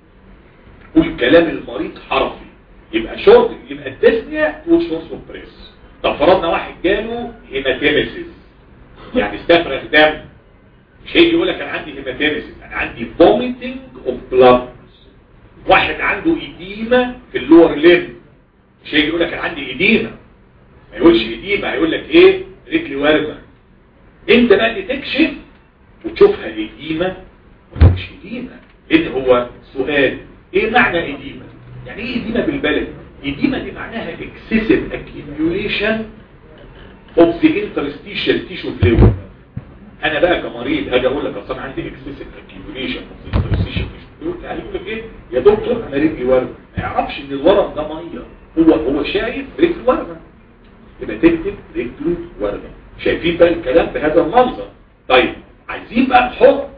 قول كلام المريض حرفي يبقى شورت يبقى الديسنيا تقول شورت بريس طب فرضنا واحد جاله هيماتيميسيس يعني استفرغ دم مش هيجي يقول لك انا عندي هيماتيميسيس انا عندي فوميتنج اوف بلاد واحد عنده ايديما في اللور ليم مش هيجي يقول لك انا عندي ايديما ما يقولش ايديما هيقول لك ايه رجلي ورمه انت بقى اللي تكشف وتشوفها ايديما ولا مش ايديما ان هو سؤال ايه معنى ايديما يعني ايه ايديما بالبلد ايديما دي معناها excessive accumulation اوف ذا انترستيشال تيشو فلويد انا بقى كمريض اجي اقول لك اصل انا عندي اكسسيف اكيوميليشن اوف ذا انترستيشال تيشو فلويد يعني يقول لك ايه يا دكتور انا رجلي ورم ما يعرفش ان الورم ده ميه هو هو شايف رجله ورمه يبقى تكتب رجله ورمه شايفين بقى الكلام بهذا المنظر طيب عايزين بقى نحط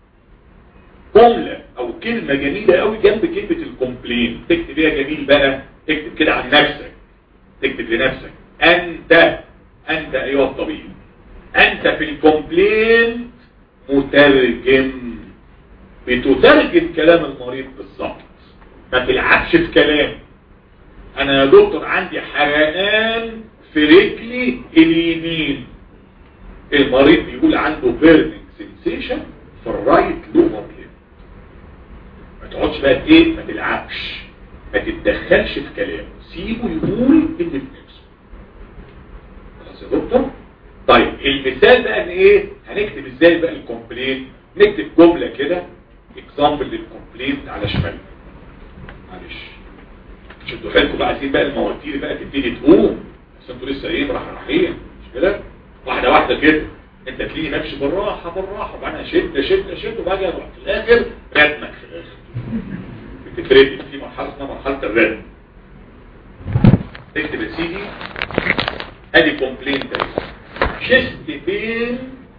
جملة او كلمة جميلة قوي جنب كلمة الكومبلين تكتب ايه جميل بقى تكتب كده عن نفسك تكتب لنفسك انت انت ايها الطبيب انت في الكومبلين مترجم بتترجم كلام المريض بالظبط ما تلعبش في كلام انا يا دكتور عندي حرقان في رجلي اليمين المريض بيقول عنده بيرنينج سنسيشن في الرايت لور ليب ما تقعدش بقى ايه ما تلعبش ما تتدخلش في كلامه سيبه يقول اللي في نفسه خلاص يا دكتور طيب المثال بقى ان ايه هنكتب ازاي بقى الكومبلين نكتب جمله كده اكزامبل للكومبلين على شمال معلش شدوا حيلكم بقى عايزين بقى المواتير بقى تبتدي تقوم بس انتوا لسه ايه راح رايحين مش كده واحده واحده كده انت تلاقي ماشي بالراحه بالراحه وبعدين شد شد شد وبعدين اروح في الاخر ردمك في الاخر بتفردي في مرحله اسمها مرحله الردم اكتب يا سيدي ادي كومبلين ده شيست بين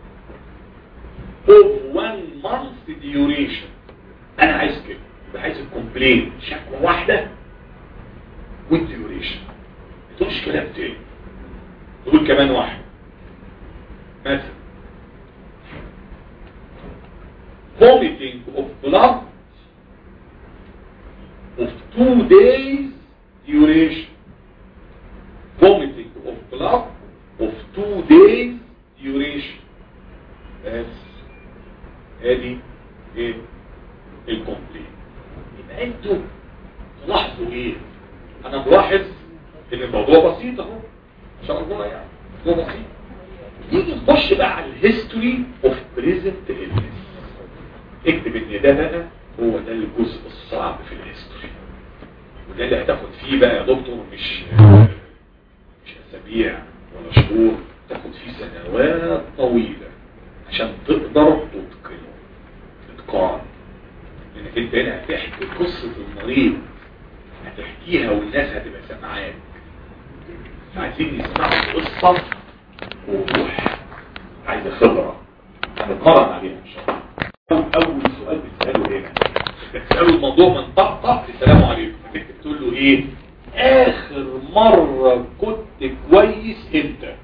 of one month duration انا عايز كده يبقى عايز الكومبلين شكوى واحده والديوريشن ما تقولش كلام تاني تقول كمان واحد مثلا vomiting of blood of two days duration vomiting of blood of two days duration بس ادي ايه الكومبلين يبقى انتوا تلاحظوا ايه انا ملاحظ ان الموضوع بسيط اهو ان شاء الله يعني موضوع بسيط نيجي نخش بقى على الهيستوري اوف بريزنت illness اكتب ان ده بقى هو ده الجزء الصعب في الهيستوري وده اللي هتاخد فيه بقى يا دكتور مش مش اسابيع ولا شهور تاخد فيه سنوات طويلة عشان تقدر تتقنه اتقان لانك انت هنا هتحكي قصة المريض هتحكيها والناس هتبقى سامعاك عايزين يسمعوا القصة وروح عايزة خبرة هنتمرن عليها ان شاء الله اول سؤال بتسأله هنا بتسأله الموضوع من طقطق السلام عليكم بتقول له ايه اخر مرة كنت كويس امتى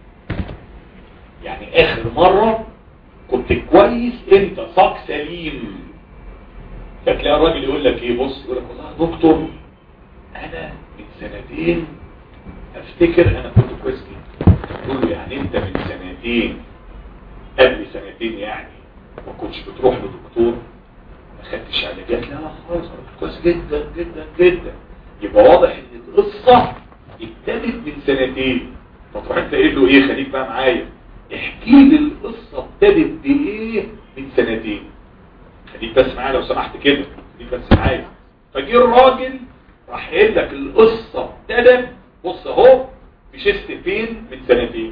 يعني اخر مرة كنت كويس امتى صاك سليم فتلاقي الراجل يقول لك ايه بص يقول لك والله يا دكتور انا من سنتين افتكر انا كنت كويس جدا تقول له يعني انت من سنتين قبل سنتين يعني ما كنتش بتروح لدكتور ما خدتش علاجات لا لا خالص انا كنت كويس جدا جدا جدا يبقى واضح ان القصه ابتدت من سنتين فتروح انت قايل له ايه خليك بقى معايا احكي لي القصه ابتدت بايه من سنتين خليك بس معايا لو سمحت كده خليك بس معايا فجي الراجل راح قايل لك القصه ابتدت بص اهو بشست فين من سنتين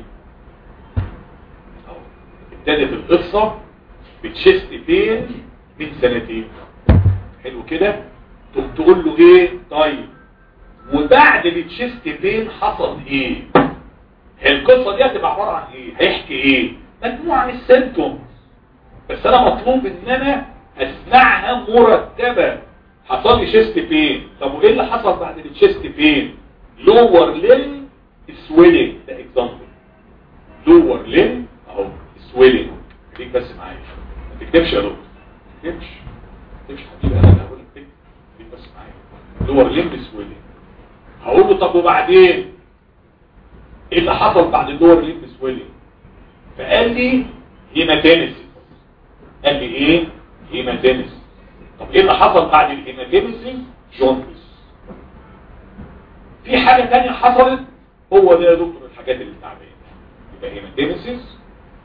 اهو ابتدت القصه بتشست فين من سنتين حلو كده تقوم تقول له ايه طيب وبعد التشست فين حصل ايه هي القصه دي هتبقى عباره عن ايه هيحكي ايه مجموعه من السيمتومز بس انا مطلوب ان انا اسمعها مرتبه حصل لي شيست بين طب وايه اللي حصل بعد الشيست بين لور ليم سويلنج ده اكزامبل لور ليم اهو سويلنج خليك بس معايا ما تكتبش يا دكتور ما تكتبش ما تكتبش حبيبي انا هقول لك تكتب خليك بس معايا لور ليم سويلنج هقول له طب وبعدين ايه اللي حصل بعد اللور ليم سويلنج فقال لي هيماتينيسيس قال لي ايه هيماتينيسيس طب ايه اللي حصل بعد الهيماتيمسيس جوندس في حاجة تانية حصلت هو ده يا دكتور الحاجات اللي تعبانه يبقى هيماتيمسيس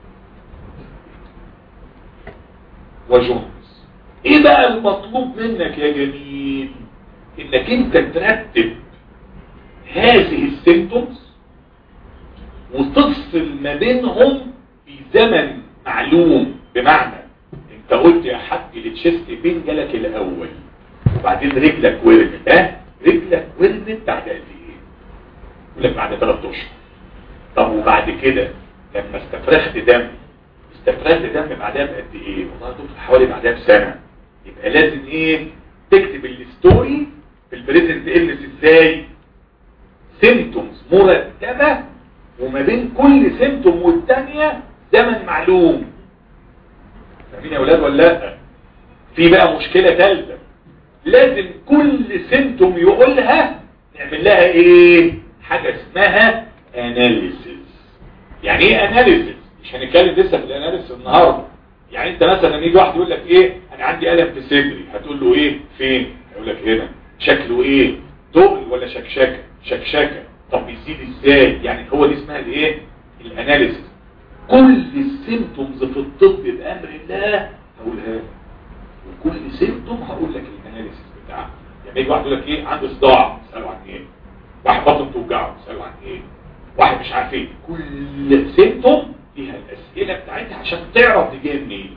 وجوندس ايه بقى المطلوب منك يا جميل انك انت ترتب هذه السيمتومز وتفصل ما بينهم في زمن معلوم بمعنى انت قلت يا حاج التشيست بين جالك الاول وبعدين رجلك ورمت ها رجلك ورمت بعد قد ايه يقول لك بعد ثلاث اشهر طب وبعد كده لما استفرغت دم استفرغت دم بعدها بقد ايه والله يا دكتور حوالي بعدها بسنه يبقى لازم ايه تكتب الستوري في البريزنت النس ازاي سيمتومز مرتبه وما بين كل سيمتوم والتانية زمن معلوم فاهمين يا ولاد ولا لا في بقى مشكلة ثالثه لازم كل سيمتوم يقولها نعمل لها ايه حاجة اسمها اناليسيس يعني ايه اناليسيس مش هنتكلم لسه في الاناليسيس النهارده يعني انت مثلا يجي واحد يقول لك ايه انا عندي الم في صدري هتقول له ايه فين هيقول لك هنا شكله ايه تقل ولا شكشكه شكشكه طب بيزيد ازاي يعني هو دي اسمها الايه الاناليسيس كل السيمتومز في الطب بامر الله هقولها لك وكل سيمتوم هقول لك الاناليسيس بتاعه يعني يجي واحد يقول لك ايه عنده صداع اساله عن ايه واحد بطن توجعه اساله عن ايه واحد مش عارف ايه كل سيمتوم فيها الاسئله بتاعتها عشان تعرف دي جايه منين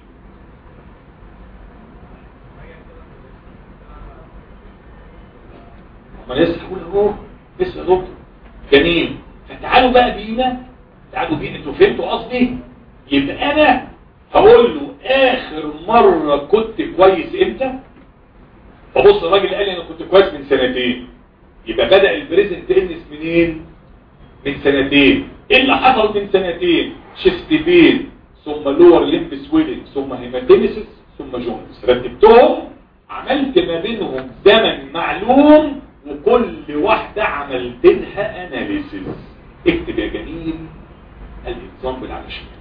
ما لسه هقول اهو لسه يا دكتور جميل فتعالوا بقى بينا تعالوا بينا انتوا فهمتوا قصدي يبقى انا هقول له اخر مره كنت كويس امتى فبص الراجل قال لي انا كنت كويس من سنتين يبقى بدا البريزنت النس منين من سنتين ايه اللي حصل من سنتين شيست بين ثم لور ليمب سويلنج ثم هيماتيميسيس ثم جونز رتبتهم عملت ما بينهم زمن معلوم وكل واحدة عملت لها اناليسيس اكتب يا جميل الاكزامبل على شمال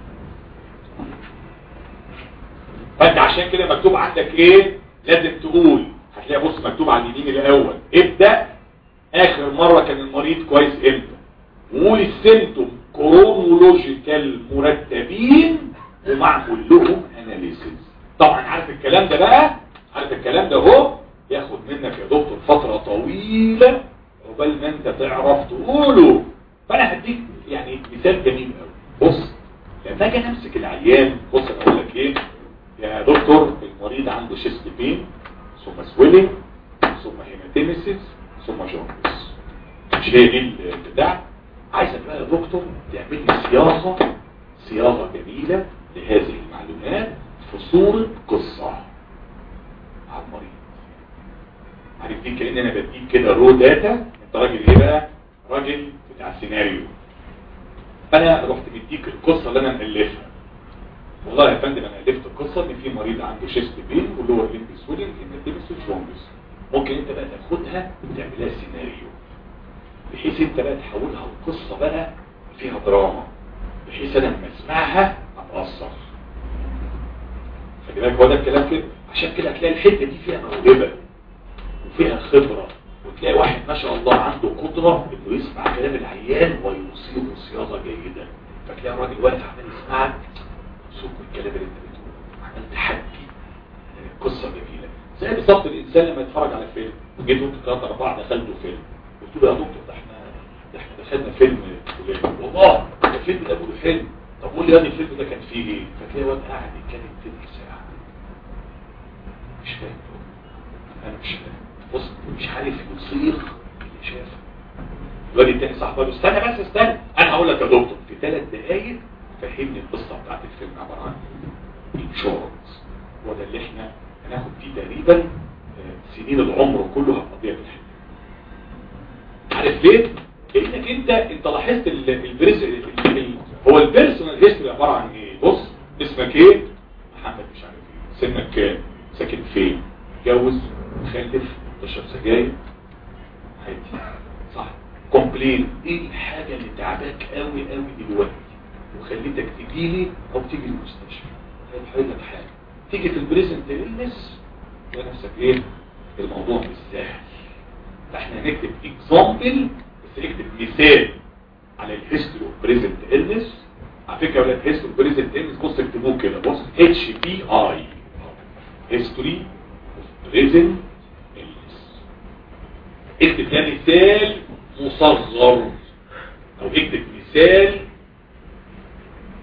فانت عشان كده مكتوب عندك ايه لازم تقول هتلاقي بص مكتوب على اليمين الاول ابدأ اخر مرة كان المريض كويس امتى وقول السيمتوم كرونولوجيكال مرتبين ومعمول لهم اناليسيس طبعا عارف الكلام ده بقى عارف الكلام ده اهو ياخد منك يا دكتور فترة طويلة عقبال ما انت تعرف تقوله فانا هديك يعني مثال جميل قوي بص لما اجي امسك العيان بص انا اقول لك ايه يا دكتور المريض عنده شيست بين ثم سويلنج ثم هيماتيميسيس ثم جوندس مش هي دي البتاع عايزك بقى يا دكتور تعمل لي صياغه صياغه جميله لهذه المعلومات في صوره قصه على المريض عارف دي كأن انا بديك كده رو داتا انت راجل ايه بقى راجل بتاع سيناريو انا رحت مديك القصه اللي انا مالفها والله يا فندم انا الفت القصه ان في مريض عنده شيست بين ولور ليمب سويلنج هيماتيمس وجونجس ممكن انت بقى تاخدها وتعملها سيناريو بحيث انت بقى تحولها لقصه بقى فيها دراما بحيث انا لما اسمعها اتاثر خلي بالك هو ده الكلام كده عشان كده هتلاقي الحته دي فيها موهبه وفيها خبره وتلاقي واحد ما شاء الله عنده قدره انه يسمع كلام العيان ويصيغه صياغه جيده فتلاقي الراجل واقف عمال يسمعك مبسوط من الكلام اللي انت بتقوله عمال تحكي قصه جميله زي بالظبط الانسان لما يتفرج على فيلم وجيت قلت ثلاثه اربعه دخلتوا فيلم قلت له يا دكتور ده احنا ده احنا دخلنا فيلم فلان والله ده الفيلم ده بيقولوا حلو طب قول لي يا الفيلم ده كان فيه ايه فتلاقي واد قاعد يتكلم تلت ساعه مش فاهم انا مش فاهم بص مش عارف يصيغ اللي شافه الواد التاني صاحبه قال له استنى بس استنى انا هقول لك يا دكتور في ثلاث دقايق فهمني القصه بتاعت الفيلم عباره عن انشورنس هو ده اللي احنا هناخد فيه تقريبا سنين العمر كله هنقضيها في الحته عارف ليه؟ لانك انت انت لاحظت البريز هو البيرسونال هيستوري عباره عن ايه؟ بص اسمك ايه؟ محمد مش عارف ايه سنك كام؟ ساكن فين؟ متجوز مخلف تشرب سجاير عادي صح كومبلين ايه الحاجه اللي تعباك قوي قوي دلوقتي وخليتك تجي لي او تيجي المستشفى هيحل لك حاجه تيجي في البريزنت النس تلاقي نفسك ايه الموضوع مش سهل فاحنا هنكتب اكزامبل بس نكتب مثال على الهيستوري اوف بريزنت النس على فكره ولا الهيستوري اوف بريزنت النس بص اكتبوه كده بص اتش بي اي هيستوري اوف بريزنت النس اكتب ده مثال مصغر او اكتب مثال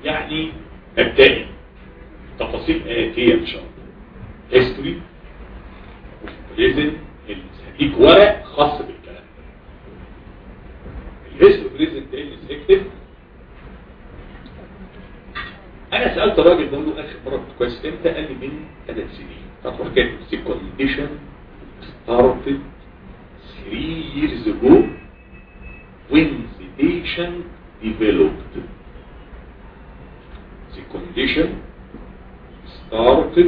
يعني مبدئي تفاصيل آتية إن شاء الله history بريزن هديك ورق خاص بالكلام الهيستوري بريزن تقلس اكتب انا سألت راجل بقول له اخر مرة كنت كويس امتى قال لي من ثلاث سنين فتروح كاتب سي كونديشن started three years ago when the patient developed the condition started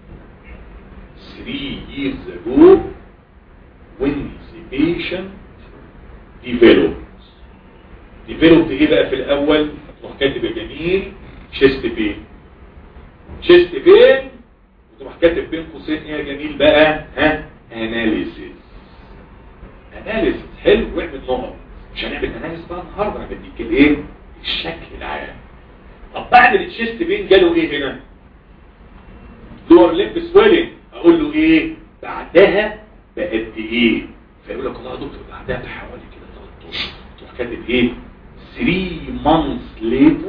three years ago when the patient developed developed ايه بقى في الاول هتروح كاتب يا جميل شيست بين شيست بين وتروح كاتب بين قوسين ايه يا جميل بقى ها اناليسيس اناليسيس حلو واعمل نقط مش هنعمل اناليسيس بقى النهارده انا بديك الايه الشكل العام طب بعد التشيست بين جاله ايه هنا لور ليمب سويلنج اقول له ايه بعدها بقد ايه فيقول لك والله يا دكتور بعدها بحوالي كده 3 اشهر تروح كاتب ايه 3 months later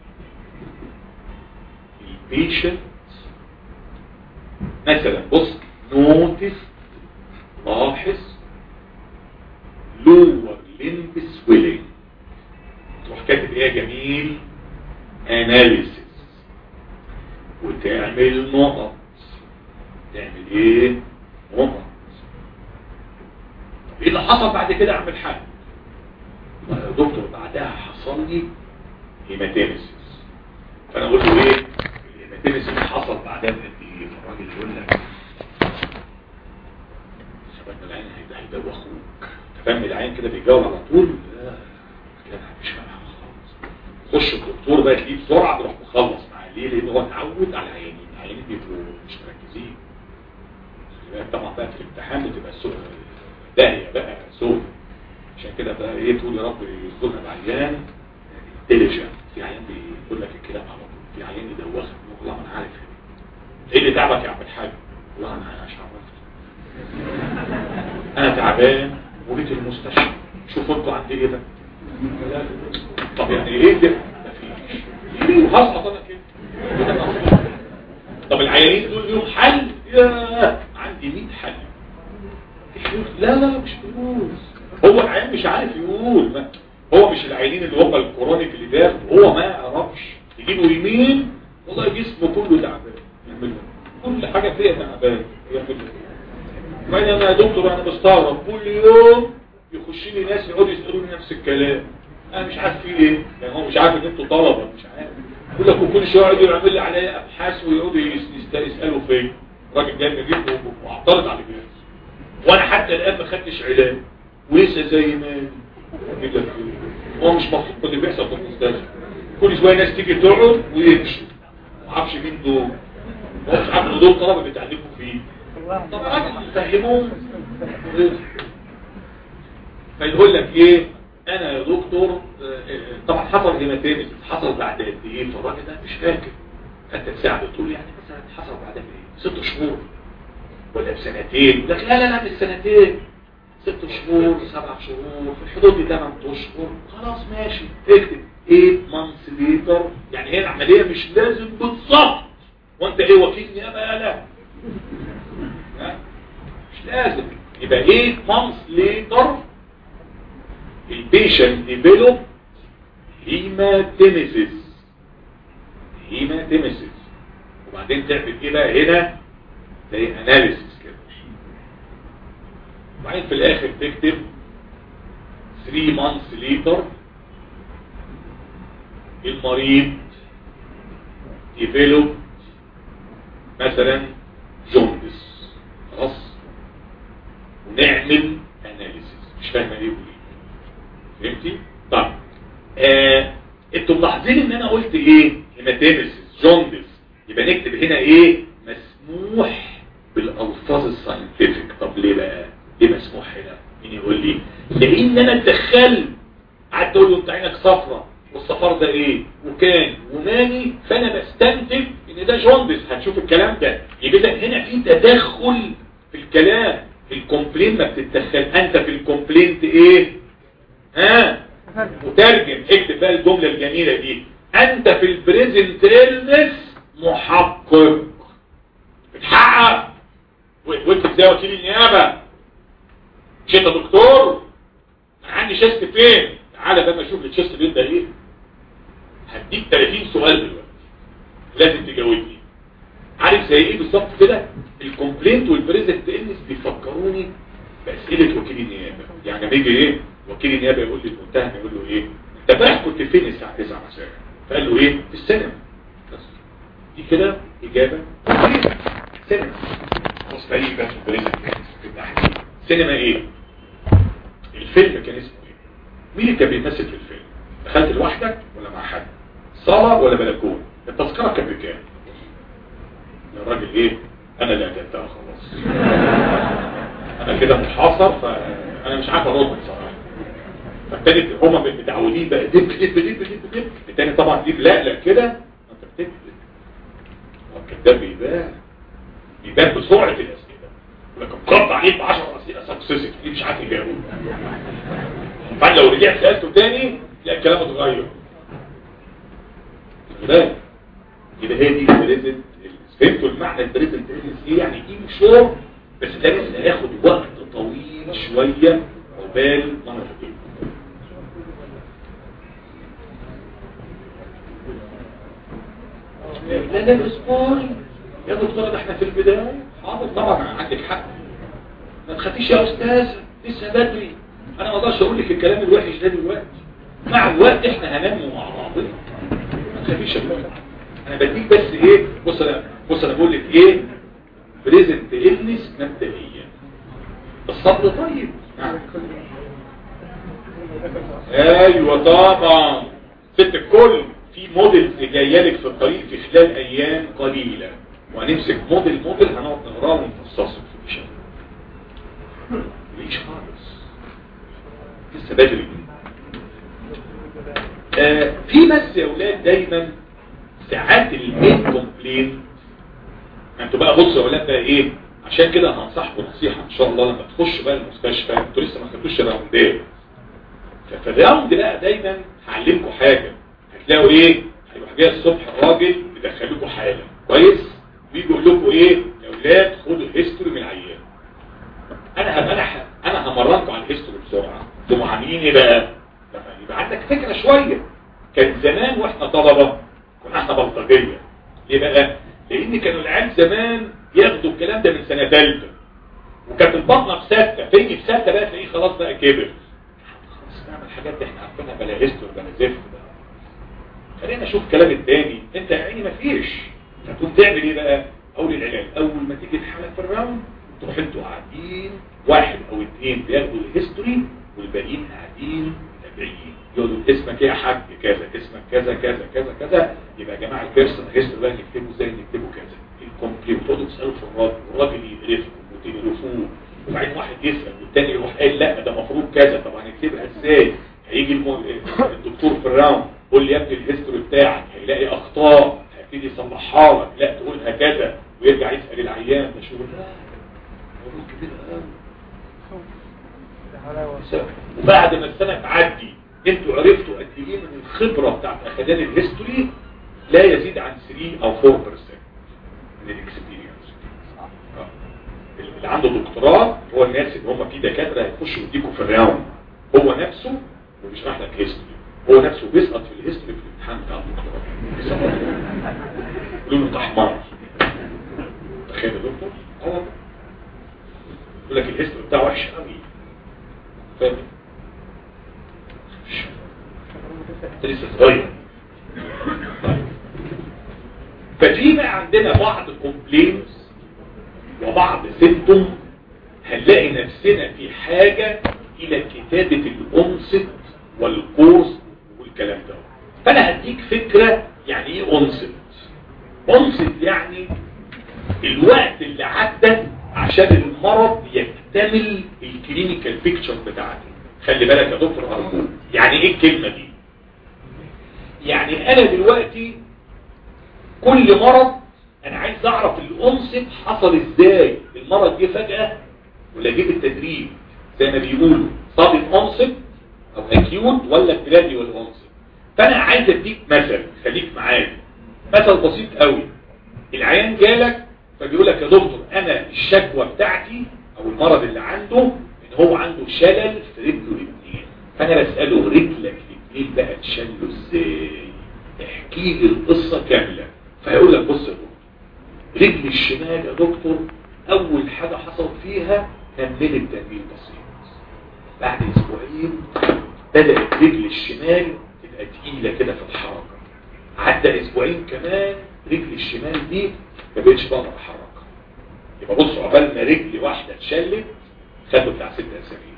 البيشنت مثلا بص نوتس لاحظ لور ليمب سويلنج تروح كاتب ايه يا جميل اناليسيس وتعمل نقط تعمل ايه نقط ايه اللي حصل بعد كده اعمل حاجه يا دكتور بعدها حصل لي هيماتيمسيس فانا اقول له ايه الهيماتيمسيس اللي حصل بعدها بقد ايه فالراجل يقول لك شباب العين هيبقى هيدوخوك انت فاهم العين كده بيجاوب على طول لا كده مش فاهم خالص خش الدكتور بقى تلاقيه بسرعه تروح مخلص معاه ليه لان هو اتعود على العيانين العيانين بيبقوا مش مركزين طبعا بقى في الامتحان بتبقى سوء داهيه بقى سوء عشان كده بقى ايه تقول يا رب يرزقنا بعيان انتليجنت في عيان بيقول لك الكلام على طول في عيان يدوخك والله ما انا عارف ايه اللي تعبك يا عم الحاج والله انا مش عرفت انا تعبان وجيت المستشفى شوفوا انتوا عندي ايه ده طب يعني ايه ده مفيش ايه وهسقط انا كده كده مفيش. طب العيانين دول ليهم حل يا عندي 100 حل في فلوس لا لا مش فلوس هو العيان مش عارف يقول ما. هو مش العيانين اللي هم الكرونيك اللي ده هو ما يعرفش يجيله يمين والله جسمه كله تعبان يعمل كل حاجه فيها تعبان يعمل وانا انا يا دكتور انا بستغرب كل يوم يخش لي ناس يقعدوا يسالوني نفس الكلام انا مش عارف في ايه يعني هو مش عارف ان انتوا طلبه مش عارف يقول لك وكل شويه يقعد يعمل لي عليا ابحاث ويقعدوا يس- يسالوا فيا الراجل جاي من جيبه ومعترض على الجهاز وانا حتى الان ما خدتش علاج ولسه زي ما أنا. كده هو مش مبسوط باللي بيحصل في المستشفى كل شويه ناس تيجي تقعد ويمشوا ما اعرفش مين دول هو مش عارف إن دول طلبه بيتعلموا فيه طب راجل فهموهم فيقول لك ايه انا يا دكتور آه، آه، طبعا حصل هيماتيمس حصل بعد قد ايه فالراجل ده مش فاكر انت تساعده تقول يعني مثلا حصل بعد قد ايه ست شهور ولا بسنتين يقول لك لا لا لا مش سنتين ست شهور سبع شهور في الحدود دي 8 اشهر خلاص ماشي اكتب 8 months later يعني هي العمليه مش لازم بالظبط وانت ايه وكيل نيابه لا ها؟ مش لازم يبقى 8 months later البيشنت ديفلوب هيماتيميسيس هيماتيميسيس وبعدين تعمل ايه بقى هنا زي اناليسيس كده وبعدين في الاخر تكتب 3 months later المريض developed مثلا جوندس خلاص ونعمل اناليسيس مش فاهمه ايه وليه فهمتي؟ طيب آه، انتوا ملاحظين ان انا قلت ايه هيماتيمسيس جوندس يبقى نكتب هنا ايه مسموح بالالفاظ الساينتفك طب ليه بقى ليه مسموح هنا مين يقول لي لان انا اتدخلت قعدت اقول له انت عينك صفرة والصفار ده ايه وكان وماني فانا بستنتج ان ده جوندس هتشوف الكلام ده يبقى إذا هنا في تدخل في الكلام في الكومبلين ما بتتدخل انت في الكومبلينت ايه ها مترجم اكتب بقى الجملة الجميلة دي انت في البريزنت إلنس محقق بتحقق وانت ازاي وكيل النيابة مش انت دكتور عندي شيست فين تعالى بقى اشوف الشيست فين ده ايه هديك 30 سؤال دلوقتي لازم تجاوبني عارف زي ايه بالظبط كده الكومبلينت والبريزنت إلنس بيفكروني بأسئلة وكيل النيابة يعني لما يجي ايه وكيل النيابة يقول لي المتهم يقول له ايه انت امبارح كنت فين الساعة 9 مساء فقال له ايه في السينما بس دي كده اجابة سينما بص بقى يجي بقى في البريزنت سينما ايه الفيلم كان اسمه ايه مين اللي كان بيمثل في الفيلم دخلت لوحدك ولا مع حد صالة ولا بلكون التذكرة كانت بكام يا راجل ايه انا اللي اجلتها خلاص انا كده محاصر فانا مش عارف ارد بصراحه فالتاني هما متعودين بقى دب دب دب دب دب التاني طبعا دي لا لا كده انت بتكذب هو الكذاب بيبان بيبان بسرعه الاسئله لكن قطع عليه ب 10 اسئله سكسسك دي مش عارف يجاوب بعد لو رجعت سالته تاني لا الكلام اتغير ده يبقى هي دي البريزنت فهمتوا المعنى البريزنت ايه يعني ايه شور بس ده لسه هياخد وقت طويل شوية عقبال ما نفهم لا لا اسبوعي يا دكتور ده احنا في البداية حاضر طبعا عندك حق ما تخافيش يا استاذ لسه بدري انا ما اقدرش اقول لك الكلام الوحش ده دلوقتي مع الوقت احنا هننمو مع بعضنا ما تخافيش يا دكتور انا بديك بس ايه بص انا بص انا بقول لك ايه بريزنت إلنس مبدئيا الصبر طيب ايوه طبعا ست الكل في موديل جايه لك في الطريق في خلال ايام قليله وهنمسك موديل موديل هنقعد نقراه ونفصصه في الشهر مفيش خالص لسه بدري آه في بس يا اولاد دايما ساعات المين كومبلين انتوا بقى بصوا يا اولاد بقى ايه عشان كده هنصحكم نصيحه ان شاء الله لما تخش بقى المستشفى انتوا لسه ما خدتوش الراوندات ففي الراوند بقى دايما هعلمكم حاجه هتلاقوا ايه هيروح جاي الصبح الراجل يدخلكم حاله كويس ويجي يقول لكم ايه يا اولاد خدوا الهيستوري من العيان انا همنح انا همرنكم على الهيستوري بسرعه انتوا عاملين ايه بقى يبقى عندك فكره شويه كان زمان واحنا طلبه كنا احنا بلطجيه ليه بقى لان كانوا العيال زمان ياخدوا الكلام ده من سنه ثالثه وكانت البطنه في سته فيجي في سته بقى تلاقيه خلاص بقى كبر خلاص نعمل الحاجات دي احنا عارفينها بلا هيستوري بلا زفت بقى خلينا نشوف كلام التاني انت يا عيني مفيش فتقوم تعمل ايه بقى اول العلاج اول ما تيجي الحاله في الراوند تروح انتوا قاعدين واحد او اثنين بياخدوا الهيستوري والباقيين قاعدين متابعين يقولوا اسمك ايه يا حاج كذا اسمك كذا كذا كذا كذا يبقى يا جماعه البيرسون هيستوري بقى نكتبه ازاي نكتبه كذا الكومبليت تقعدوا تسالوا في الراجل والراجل يقرفكم وتقرفوه وبعدين واحد يسال والتاني يروح قايل لا ده المفروض كذا طب هنكتبها ازاي هيجي الم... الدكتور في الراوند قول لي يا ابني الهيستوري بتاعك هيلاقي اخطاء هيبتدي يصلحها لك لا تقولها كذا ويرجع يسال العيان ده شغل موضوع كبير قوي وبعد ما السنه تعدي انتوا عرفتوا قد ايه من الخبره بتاعت اخدان الهيستوري لا يزيد عن 3 او 4% من الاكسبيرينس اللي عنده دكتوراه هو الناس اللي هم في دكاتره هيخشوا يديكوا في الراوند هو نفسه وبيشرح لك هيستوري هو نفسه بيسقط في الهيستوري في الامتحان بتاع الدكتوراه لونه انت حمار تخيل يا دكتور اه يقول لك الهيستوري بتاعه وحش قوي فاهم انت لسه صغير ففي بقى عندنا بعض الكومبلينز وبعض سيمتوم هنلاقي نفسنا في حاجة الى كتابة الانست والقوس والكلام ده فانا هديك فكرة يعني ايه انست انست يعني الوقت اللي عدى عشان المرض يكتمل الكلينيكال بيكتشر بتاعته خلي بالك يا دكتور أرجو يعني ايه الكلمة دي يعني انا دلوقتي كل مرض انا عايز اعرف الانصت حصل ازاي المرض جه فجأة ولا جه بالتدريج زي ما بيقولوا صاب انصت او اكيوت ولا ابتدائي والانصت فانا عايز اديك مثل خليك معايا مثل بسيط قوي العيان جالك فبيقول لك يا دكتور انا الشكوى بتاعتي او المرض اللي عنده ان هو عنده شلل في رجله الاثنين فانا بساله رجلك الاثنين بقى اتشلوا ازاي احكي لي القصه كامله فهيقول لك بص يا دكتور رجل الشمال يا دكتور اول حاجه حصل فيها نملت تنميل بسيط بعد اسبوعين بدات رجل الشمال تبقى تقيله كده في الحركه عدى اسبوعين كمان رجل الشمال دي ما بقتش بقدر احركها يبقى بص عقبال ما رجل واحده اتشلت خدوا بتاع ست اسابيع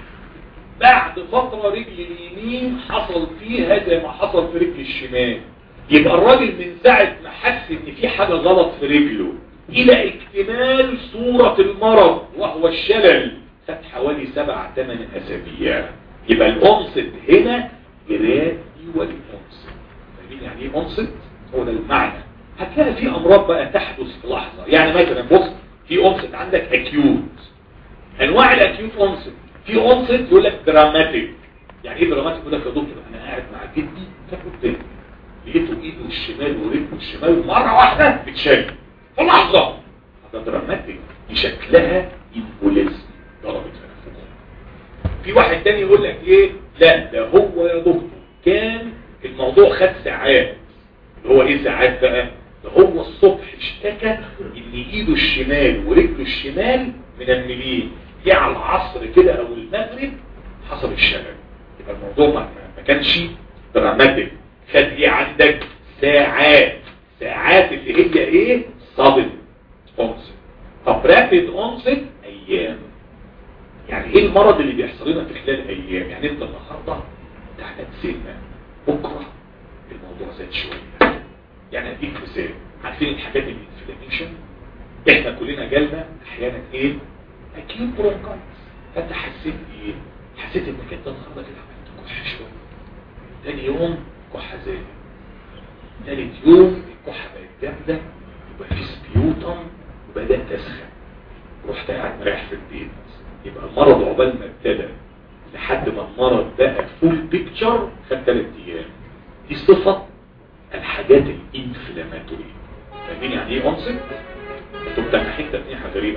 بعد فتره رجل اليمين حصل فيها زي ما حصل في رجل الشمال يبقى الراجل من ساعه ما حس ان في حاجه غلط في رجله الى اكتمال صوره المرض وهو الشلل خد حوالي سبع ثمان اسابيع يبقى الانصت هنا جرادي والانصت فاهمين يعني ايه انصت هو ده المعنى هتلاقي في امراض بقى تحدث في لحظه يعني مثلا بص في انصت عندك اكيوت انواع الاكيوت انصت في انصت يقول لك دراماتيك يعني ايه دراماتيك يقول لك يا دكتور انا قاعد مع جدي فقدام لقيته ايده الشمال ورجله الشمال مره واحده بتشال في لحظه ده دراماتيك دي شكلها امبوليزم ضربت في نفسها في واحد تاني يقول لك ايه لا ده هو يا دكتور كان الموضوع خد ساعات اللي هو ايه ساعات بقى ده هو الصبح اشتكى ان ايده الشمال ورجله الشمال منملين جه على العصر كده او المغرب حصل الشلل يبقى الموضوع ما, ما كانش دراماتيك خد ايه عندك ساعات ساعات اللي هي ايه صادم اونست طب رابيد اونست ايام يعني ايه المرض اللي بيحصل لنا في خلال ايام يعني انت النهارده تحت سنه بكره الموضوع زاد شويه يعني اديك مثال عارفين الحاجات الانفلاميشن احنا كلنا جالنا احيانا ايه اكيد برونكايتس فانت حسيت ايه حسيت انك انت النهارده كده عملت كحه شويه تاني يوم كحه زادت تالت يوم الكحه بقت جامده يبقى في سبيوتم وبدات تسخن رحت قاعد مريح في البيت يبقى المرض عقبال ما ابتدى لحد ما المرض بقى فول بيكتشر خد ثلاث ايام دي صفه الحاجات الانفلاماتوري فاهمين يعني ايه انصت انتوا بتنحين تنحيحه غريبه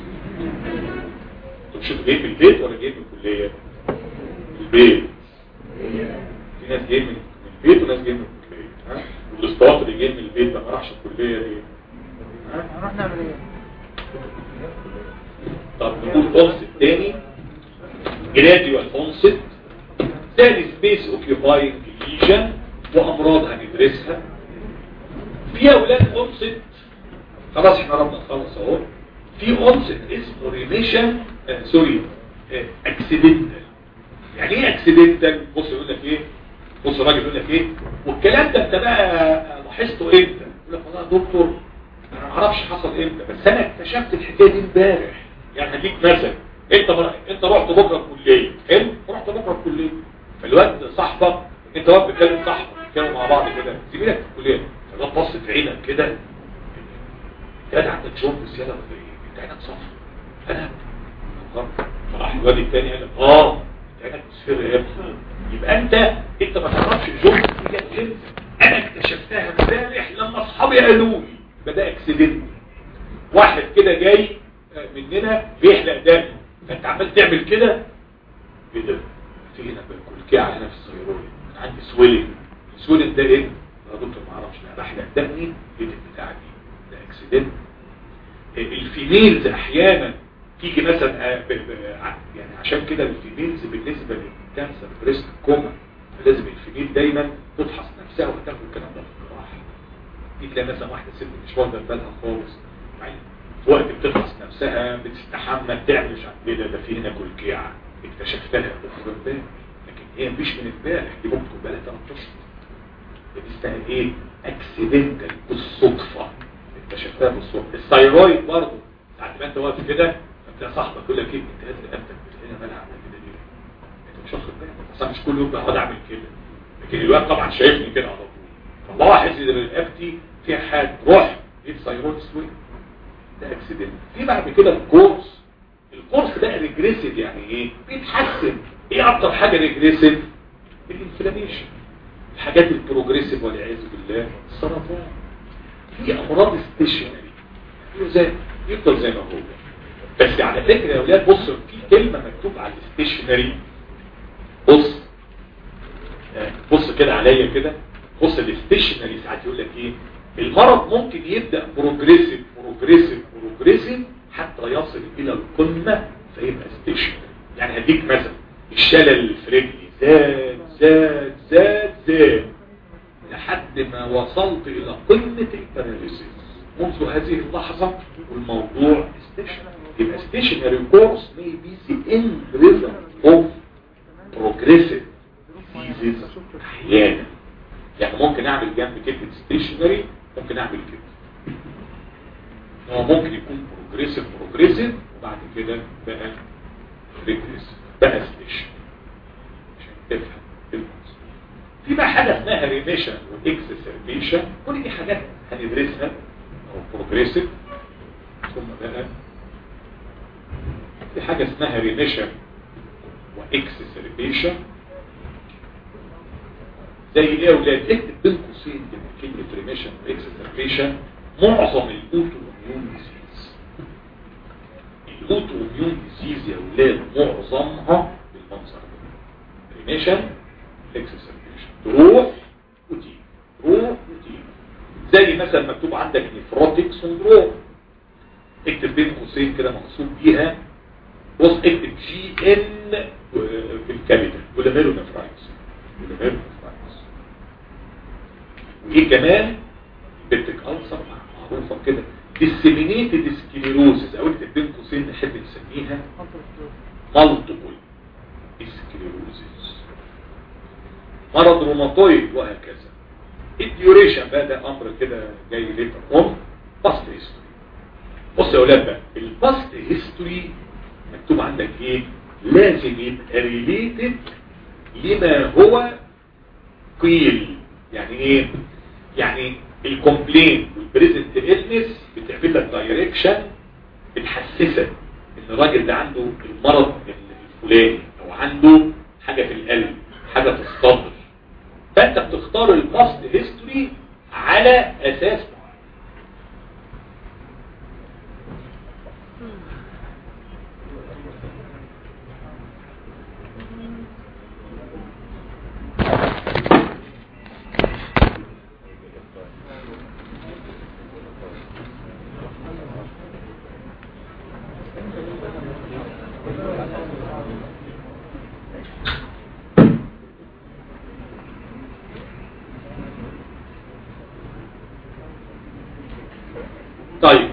انتوا مش جايين من البيت ولا جايين من الكليه البيت في ناس جايين من البيت وناس جايين من الكليه ها والاستاذ اللي جاي من البيت ما راحش الكليه ليه هنروح نعمل ايه طب نقول اونست تاني جراديوال اونست تاني سبيس اوكيوباينج ليجن وامراض هندرسها في اولاد اونست خلاص احنا قربنا نخلص اهو في اونست اسمه ريميشن آه سوري آه اكسيدنتال يعني ايه اكسيدنتال بص يقول لك ايه بص الراجل يقول لك ايه والكلام ده انت بقى لاحظته امتى يقول لك والله يا دكتور انا ما اعرفش حصل امتى بس انا اكتشفت الحكايه دي امبارح يعني هديك مثل انت بر... انت رحت بكره الكليه حلو رحت بكره الكليه فالواد صاحبك انت واقف بتكلم صاحبك كانوا مع بعض كده زميلك في الكليه فالواد بص في عينك كده انت قاعد عندك شرب زياده ولا ايه؟ انت عينك صفرا انا فراح الواد الثاني قال لك اه انت عينك مصفرة يا ابني يبقى انت انت ما تعرفش الجرم دي انا اكتشفتها امبارح لما اصحابي قالوا لي بدا اكسيدنت واحد كده جاي مننا بيحلق دم فانت عمال تعمل كده ايه ده في هنا بالكلكعه هنا في السيرويه عندي سويلنج السويلنج ده ايه يا دكتور ما اعرفش انا بحلق دمي ايه بتاعتي ده اكسيدنت الفيميلز احيانا تيجي مثلا يعني عشان كده الفيميلز بالنسبه للكانسر بريست كوما لازم الفيميل دايما تفحص نفسها وتاخد الكلام ده في الجراحه دي تلاقي مثلا واحده ست مش واخده بالها خالص في وقت بتفحص نفسها بتستحمى بتعمل مش عارف ايه ده ده في هنا كلكيعه اكتشفتها بكره امبارح لكن هي مش من امبارح دي ممكن تكون بقالها ثلاث اشهر دي اسمها ايه؟ اكسيدنتال بالصدفه اكتشفتها بالصدفه الثايرويد برضه ساعات ما انت واقف كده انت صاحبك يقول لك ايه انت لازم رقبتك هنا مالها عامله كده ليه؟ انت مش واخد بالك اصلا مش كل يوم بقعد اعمل كده لكن الواد طبعا شايفني كده على طول فلاحظ ان رقبتي فيها حاجه روح جيب ثايرويد سويت ده اكسيدنت في بعد كده الكورس الكورس ده ريجريسيف يعني ايه بيتحسن ايه اكتر حاجه ريجريسيف الانفلاميشن الحاجات البروجريسيف والعياذ بالله السرطان في امراض ستيشنري زي يفضل زي ما هو بس على فكره يا اولاد بص في كلمه مكتوب على الستيشنري بص آه، بص كده عليا كده بص الستيشنري ساعات يقول لك ايه المرض ممكن يبدا بروجريسيف بروجريسيف بروجريسيف حتى يصل الى القمه فيبقى ستيشنري يعني هديك مثلا الشلل اللي في رجلي زاد زاد زاد زاد لحد ما وصلت الى قمه الباراليسيس منذ هذه اللحظه والموضوع ستيشنري يبقى ستيشنري كورس may be the end result of progressive diseases احيانا يعني ممكن اعمل جنب كلمه ستيشنري ممكن اعمل كده هو ممكن يكون بروجريسيف بروجريسيف وبعد كده بقى ريجريسيف بقى ستيشن عشان تفهم المقصود في بقى حاجه اسمها ريميشن واكسسربيشن كل دي حاجات هندرسها او بروجريسيف ثم بقى في حاجه اسمها ريميشن واكسسربيشن زي ايه يا اولاد اكتب بين قوسين كده كلمه ريميشن واكسسربيشن معظم الاوتو اميون ديزيز الاوتو اميون ديزيز يا اولاد معظمها بالمنظر ده ريميشن اكسسربيشن تروح وتيجي تروح وتيجي زي مثلا مكتوب عندك نفروتيك سندروم اكتب بين قوسين كده مقصود بيها بص اكتب جي ان في الكابيتال ولاميرو نفرايتس ولاميرو نفرايتس وايه كمان بنتك ألسر معروفة كده disseminated sclerosis او اكتب بين قوسين نحب نسميها multiple sclerosis مرض روماتويد وهكذا الديوريشن بقى ده امر كده جاي ليتر اون باست هيستوري بص يا اولاد بقى الباست هيستوري مكتوب عندك ايه لازم يبقى ريليتد لما هو قيل يعني ايه يعني الكومبلين والبريزنت النس بتعمل لك دايركشن بتحسسك ان الراجل ده عنده المرض الفلاني او عنده حاجه في القلب حاجه في الصدر فانت بتختار الباست هيستوري على اساس معين طيب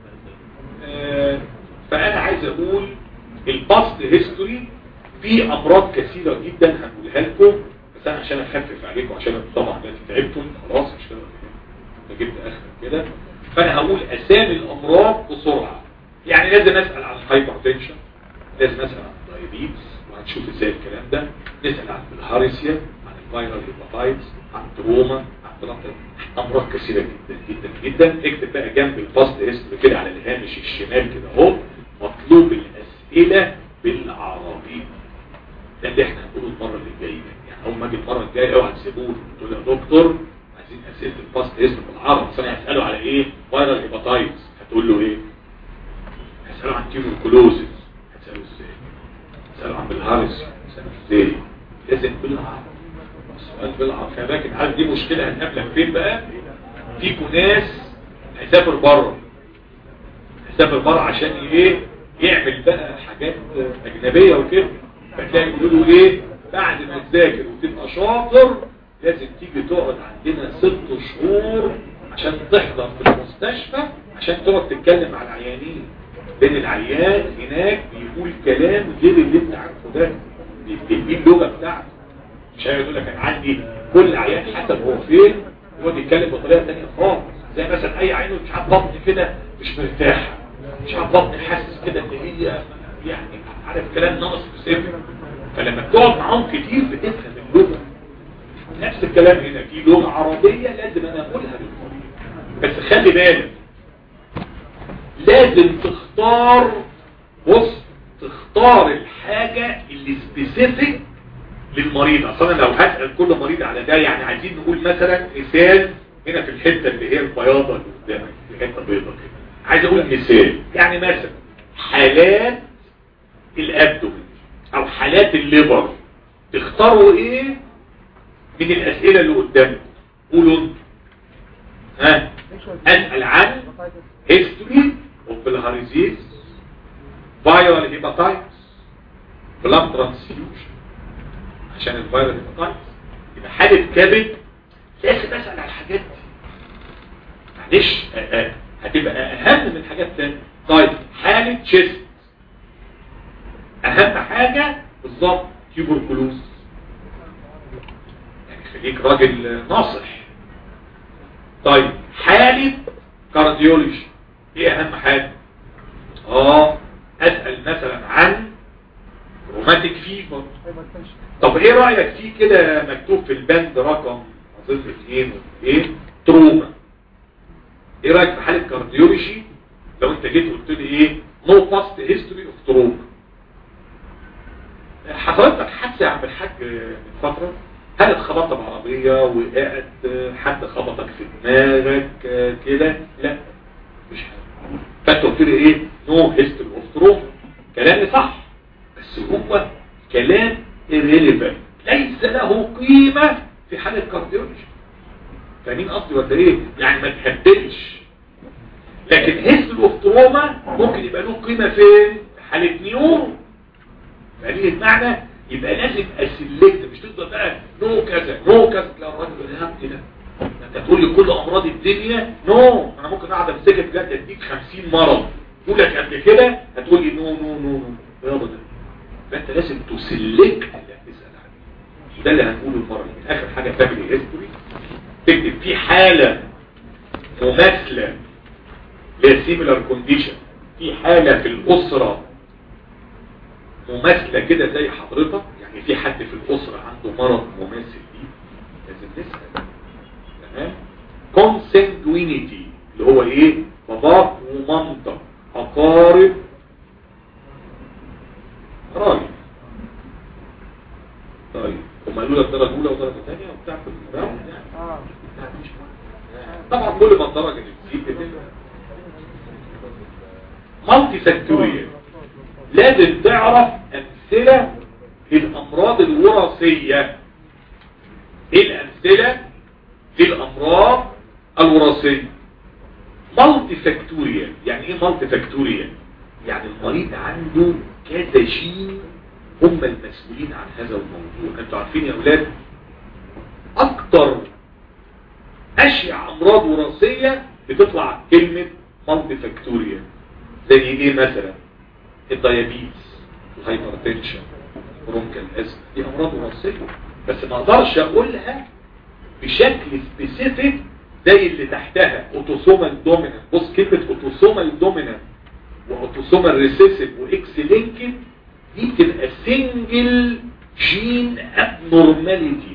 آه، فانا عايز اقول الباست هيستوري في امراض كثيرة جدا هنقولها لكم بس انا عشان اخفف عليكم عشان انتوا طبعا دلوقتي تعبتم خلاص عشان انا جبت اخر كده فانا هقول اسامي الامراض بسرعة يعني لازم اسال عن الهايبرتنشن لازم اسال عن الدايابيتس وهنشوف ازاي الكلام ده نسال عن الهارسيا عن الفيرال هيباتايتس عن تروما عن ترانتر امراض كثيرة جدا جدا جدا اكتب بقى جنب الباست هيستوري كده على الهامش الشمال كده اهو مطلوب الاسئلة بالعربي ده اللي احنا هنقوله المرة اللي جاية يعني اول ما اجي المرة الجاية اوعى تسيبوه تقول يا دكتور عايزين اسئلة الباست هيستوري بالعربي فانا هسأله على ايه فيرال هيباتايتس هتقول له ايه هسأله عن تيوبركلوزيس هتسأله ازاي هسأله عن بالهارس هسأله ازاي لازم بالعربي السؤال بالعربي خلي بالك عارف دي مشكلة هنقابلك فين بقى فيكوا ناس هيسافر بره هيسافر بره عشان ايه يعمل بقى حاجات اجنبية وكده فتلاقي يقولوا ايه بعد ما تذاكر وتبقى شاطر لازم تيجي تقعد عندنا ست شهور عشان تحضر في المستشفى عشان تقعد تتكلم مع العيانين لان العيان هناك بيقول كلام غير اللي انت عارفه ده بيدي اللغه بتاعته مش هيقول لك انا عندي كل عيان حسب هو فين هو بيتكلم بطريقه ثانيه خالص زي مثلا اي عين مش عارف بطني كده مش مرتاح مش عارف بطني حاسس كده ان هي يعني عارف كلام ناقص في سفر فلما بتقعد معاهم كتير بتفهم اللغه نفس الكلام هنا في لغه عربيه لازم انا اقولها بالطريقه بس خلي بالك لازم تختار بص تختار الحاجة اللي سبيسيفيك للمريض اصلا لو هسال كل مريض على ده يعني عايزين نقول مثلا مثال هنا في الحته اللي هي البياضه اللي قدامك الحته البيضاء كده عايز اقول مثال يعني مثلا حالات الابدومين او حالات الليبر تختاروا ايه من الاسئله اللي قدامكم قولوا انتوا ها اسال عن هيستوري اوف بالهاريزيز فايرال هيباتايتس بلاد ترانسفيوجن عشان الفيروس هيباتايتس يبقى حاله كبد لازم اسال على الحاجات دي معلش آه، آه، هتبقى اهم من حاجات تانية طيب حاله تشيست اهم حاجه بالظبط تيوبركلوز يعني خليك راجل ناصح طيب حاله كارديولوجي ايه اهم حاجه اه اسال مثلا عن روماتيك فيفر طب ايه رأيك في كده مكتوب في البند رقم اظن اثنين ايه تروما ايه رأيك في حالة كارديولوجي لو انت جيت قلت لي ايه نو باست هيستوري اوف تروما حصلت لك حادثه يا عم الحاج من فتره هل اتخبطت بعربيه وقعت حد خبطك في دماغك كده لا مش حاجه فانت قلت لي ايه نو هيستوري اوف تروما كلامي صح بس هو كلام irrelevant ليس له قيمة في حالة كارديولوجي فاهمين قصدي ولا ايه يعني ما تهبلش لكن هيستوري اوف تروما ممكن يبقى له قيمة فين في حالة نيورو فاهمين المعنى يبقى لازم اسلكت مش تفضل بقى نو كذا نو كذا تلاقي الراجل يقول يا ابني ده انت تقول لي كل امراض الدنيا نو انا ممكن اقعد امسكك بجد اديك 50 مرض تقول لك قبل كده هتقول لي نو نو نو نو يابا ده فانت لازم تسلك اللي هتسال عنه وده اللي هنقوله المره دي اخر حاجه فاميلي هيستوري تكتب في حاله مماثله لسيميلار كونديشن في حاله في الاسره مماثله كده زي حضرتك يعني في حد في الاسره عنده مرض مماثل ليه لازم نسال تمام كونسنجوينيتي اللي هو ايه باباك ومامتك اقارب راجل طيب هم قالوا لك درجه اولى ودرجه ثانيه وبتاع في الراوند يعني اه طبعا كل ما الدرجه اللي تزيد بتبقى مالتي سكتوريال لازم تعرف امثله للامراض الوراثيه ايه الامثله للامراض الوراثيه مالتي فاكتوريال يعني ايه مالتي فاكتوريال يعني المريض عنده كذا جين هم المسؤولين عن هذا الموضوع انتوا عارفين يا اولاد اكتر اشيع امراض وراثيه بتطلع كلمه مالتي فاكتوريال زي ايه مثلا الديابيتس الهايبرتنشن برونكال ازمه دي امراض وراثيه بس ما اقدرش اقولها بشكل سبيسيفيك زي اللي تحتها اوتوسومال دومينانت بص كلمه اوتوسومال دومينانت واوتوسومال ريسيسيف واكس لينكد دي بتبقى سنجل جين ابنورماليتي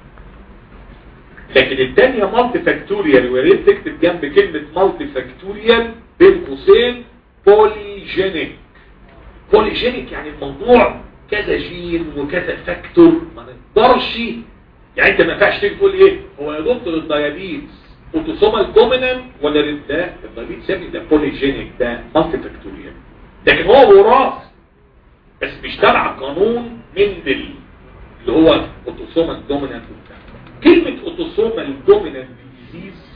لكن الثانيه مالتي فاكتوريال ويا ريت تكتب جنب كلمه مالتي فاكتوريال بين قوسين بوليجينيك بوليجينيك يعني الموضوع كذا جين وكذا فاكتور ما نقدرش يعني انت ما ينفعش تيجي تقول ايه هو يا دكتور الديابيتس اوتوسومال دومينانت ولا ده الديابيتس يا ابني ده بوليجينيك ده مالتي فاكتوريال لكن هو وراث بس مش تبع قانون مندل اللي هو اوتوسومال دومينانت وبتاع كلمه اوتوسومال دومينانت ديزيز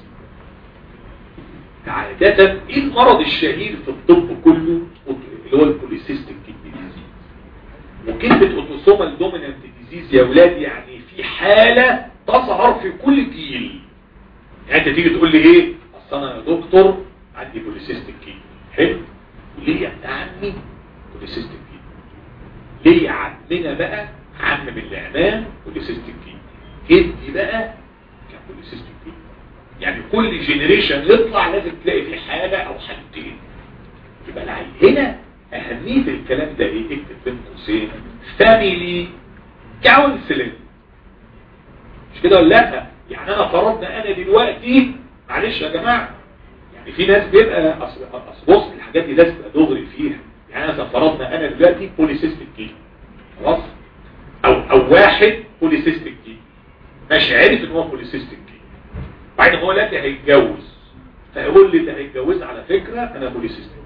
عادة ايه المرض الشهير في الطب كله اللي هو البوليسيستيك كيدني ديزيز وكلمة اوتوسومال دومينانت ديزيز يا ولاد يعني في حالة تظهر في كل جيل يعني انت تيجي تقول لي ايه اصل انا يا دكتور عندي بوليسيستيك كيدني حلو وليه يا عمي بوليسيستيك كيدني ليه يا عمنا بقى عم بالاعمام بوليسيستيك كيدني جدي بقى كان بوليسيستيك كيدني يعني كل جينيريشن يطلع لازم تلاقي فيه حالة او حالتين يبقى العين هنا اهمية الكلام ده ايه اكتب بين قوسين فاميلي كونسلنج مش كده ولا لا يعني انا فرضنا انا دلوقتي معلش يا جماعة يعني في ناس بيبقى اصل اصل بص الحاجات دي لازم تبقى دغري فيها يعني انا فرضنا انا دلوقتي بوليسيستيك كيدني خلاص او او واحد بوليسيستيك بعد ما هو لك هيتجوز فيقول لي ده هيتجوز على فكرة انا بوليسيستيك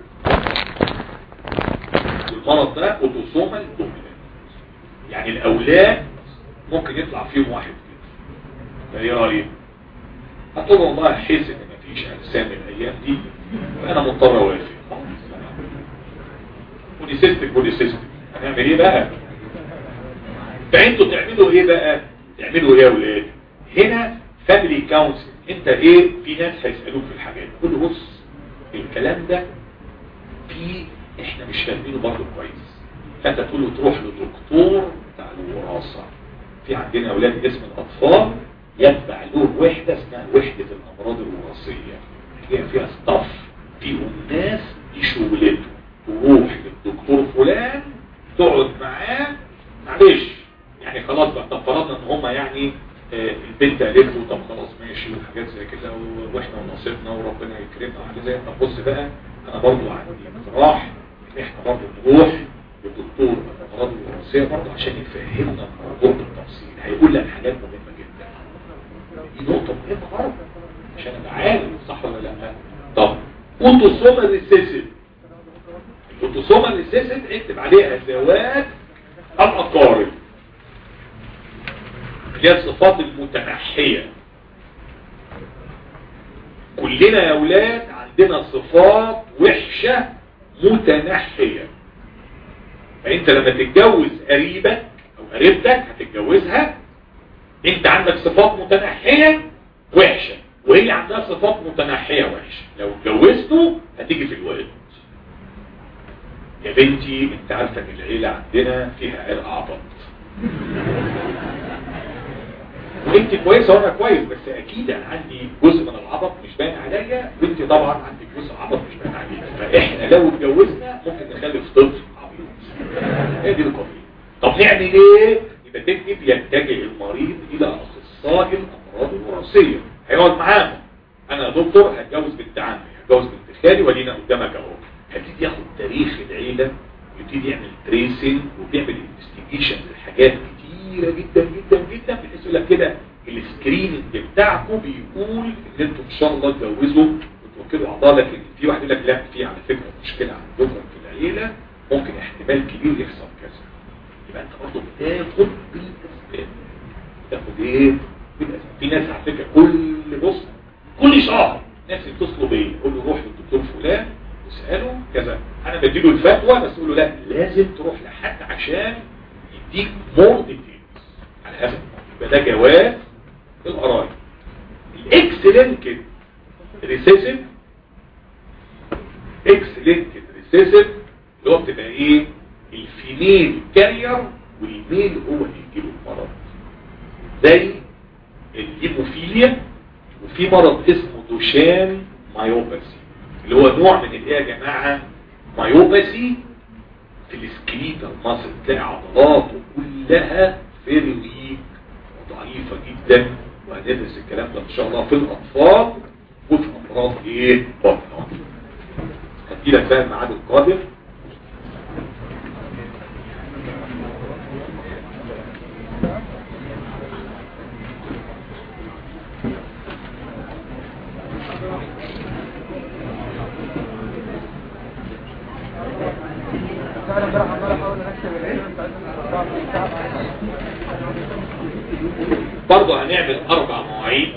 المرض ده اوتوسومال دومينانت يعني الاولاد ممكن يطلع فيهم واحد كده فايه رايك هتقول والله حس ان مفيش اجسام الايام دي فانا مضطر اوافق بوليسيستيك بوليسيستيك هنعمل ايه بقى فانتوا تعملوا ايه بقى تعملوا ايه يا ولاد هنا فاميلي كونسل انت ايه في ناس هيسالوك في الحاجات قول له بص الكلام ده في احنا مش فاهمينه برضه كويس فانت تقول له تروح لدكتور بتاع الوراثه في عندنا اولاد اسم الاطفال يتبع له وحده اسمها وحده الامراض الوراثيه هي فيها ستاف فيهم ناس دي شغلته تروح للدكتور فلان تقعد معاه معلش يعني خلاص بقى طب فرضنا ان هم يعني آه، البنت قالت له طب خلاص ماشي وحاجات زي كده و- واحنا ونصيبنا وربنا يكرمنا وحاجات زي طب بص بقى انا برضو عندي اقتراح ان احنا برضو نروح للدكتور الامراض الوراثيه برضو عشان يفهمنا الموضوع بالتفصيل هيقول لك حاجات مهمه جدا دي نقطه مهمه برضه عشان ابقى عارف صح ولا لا طب اوتوسومال ريسيسيف الاوتوسومال ريسيسيف اكتب عليها ذوات الاقارب اللي هي الصفات المتنحية كلنا يا اولاد عندنا صفات وحشة متنحية فانت لما تتجوز قريبك او قريبتك هتتجوزها انت عندك صفات متنحية وحشة وهي عندها صفات متنحية وحشة لو اتجوزته هتيجي في الولد يا بنتي انت عارفة ان العيلة عندنا فيها عرق عبط وانت كويسه وانا كويس بس اكيد انا عندي جزء من العبط مش باين عليا وانت طبعا عندك جزء عبط مش باين عليك فاحنا لو اتجوزنا ممكن نخلف طفل عبيط هي دي القضيه طب نعمل ايه يبقى تكتب يتجه المريض الى اخصائي الامراض الوراثيه هيقعد معاهم انا يا دكتور هتجوز بنت عمي هتجوز بنت خالي ولينا قدامك اهو هبتدي ياخد تاريخ العيله ويبتدي يعمل تريسنج وبيعمل انفستيجيشن لحاجات كتيره جدا جدا جدا بحيث يقول لك كده السكريننج بتاعكم بيقول ان انتوا ان شاء الله تجوزوا وتوكلوا اعضاء لكن في واحد يقول لك لا في على فكره مشكله عندكم في العيله ممكن احتمال كبير يحصل كذا يبقى انت برضه بتاخد بالاسباب تاخد ايه بالاسباب في ناس على فكره كل بص كل شهر ناس يتصلوا بيا يقول له روح للدكتور فلان اساله كذا انا بديله الفتوى بس اقول له لا لازم تروح لحد عشان يديك مور ديتيلز على هذا يبقى ده جواز القرايب الاكس لينكد ريسيسيف اكس لينكد ريسيسيف اللي هو بتبقى ايه الفيميل كارير والميل هو اللي يجيله المرض زي الهيموفيليا وفي مرض اسمه دوشان مايوباسي اللي هو نوع من الايه يا جماعه مايوباسي في السكليتال ماسل تلاقي عضلاته كلها فيري ويك وضعيفه جدا وهندرس الكلام ده ان شاء الله في الاطفال وفي امراض ايه بطنه هديلك بقى الميعاد القادم انا امبارح عمال احاول اكتب الاسم برضه هنعمل اربع مواعيد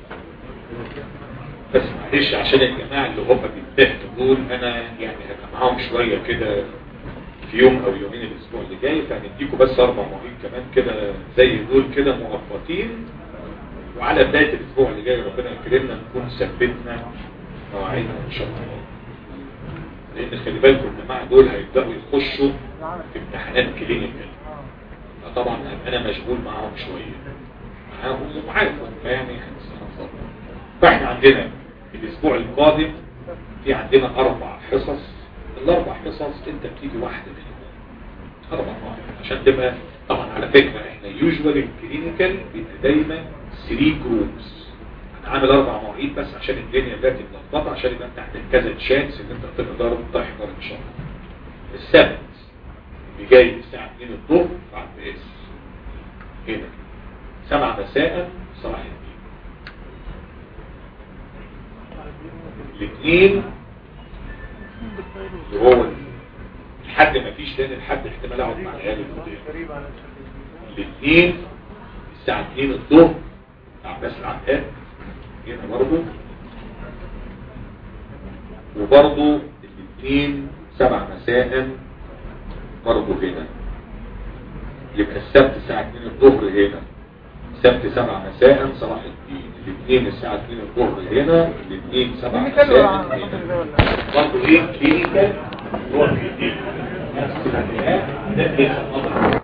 بس معلش عشان الجماعة اللي هم بيتبهتوا دول انا يعني هبقى معاهم شوية كده في يوم او يومين الاسبوع اللي جاي فهنديكم بس اربع مواعيد كمان كده زي دول كده مؤقتين وعلى بداية الاسبوع اللي جاي ربنا يكرمنا نكون ثبتنا مواعيدنا ان شاء الله لان خلي بالكم الجماعة دول هيبدأوا يخشوا في امتحانات كلينيكال طبعا انا مشغول معاهم شوية معاهم ومعاكم فيعني هنصدر فاحنا عندنا الاسبوع القادم في عندنا اربع حصص الاربع حصص انت بتيجي واحدة منهم اربع مواعيد عشان تبقى طبعا على فكرة احنا يوجوال الكلينيكال بيبقى دايما 3 جروبس انا عامل اربع مواعيد بس عشان الدنيا دلوقتي ملخبطه عشان يبقى انت عندك كذا تشانس ان انت تقدر تحضر ان شاء الله السبت اللي جاي الساعه 2 الظهر بعد اس هنا 7 مساء صلاح الدين الاثنين اللي هو لحد ما فيش تاني لحد احتمال اقعد مع العيال اللي قدام الاثنين الساعة 2 الظهر مع عباس العقاد هنا برضه وبرضه الاثنين سبع مساء برضه هنا يبقى السبت الساعة 2 الظهر هنا السبت سبع مساء صلاح الدين الاثنين الساعة 2 الظهر هنا الاثنين سبع كلينيكال ولا مساء عن- هنا ولا برضه ايه كلينيكال هو كلينيكال نفس الحاجات ده ليس نظر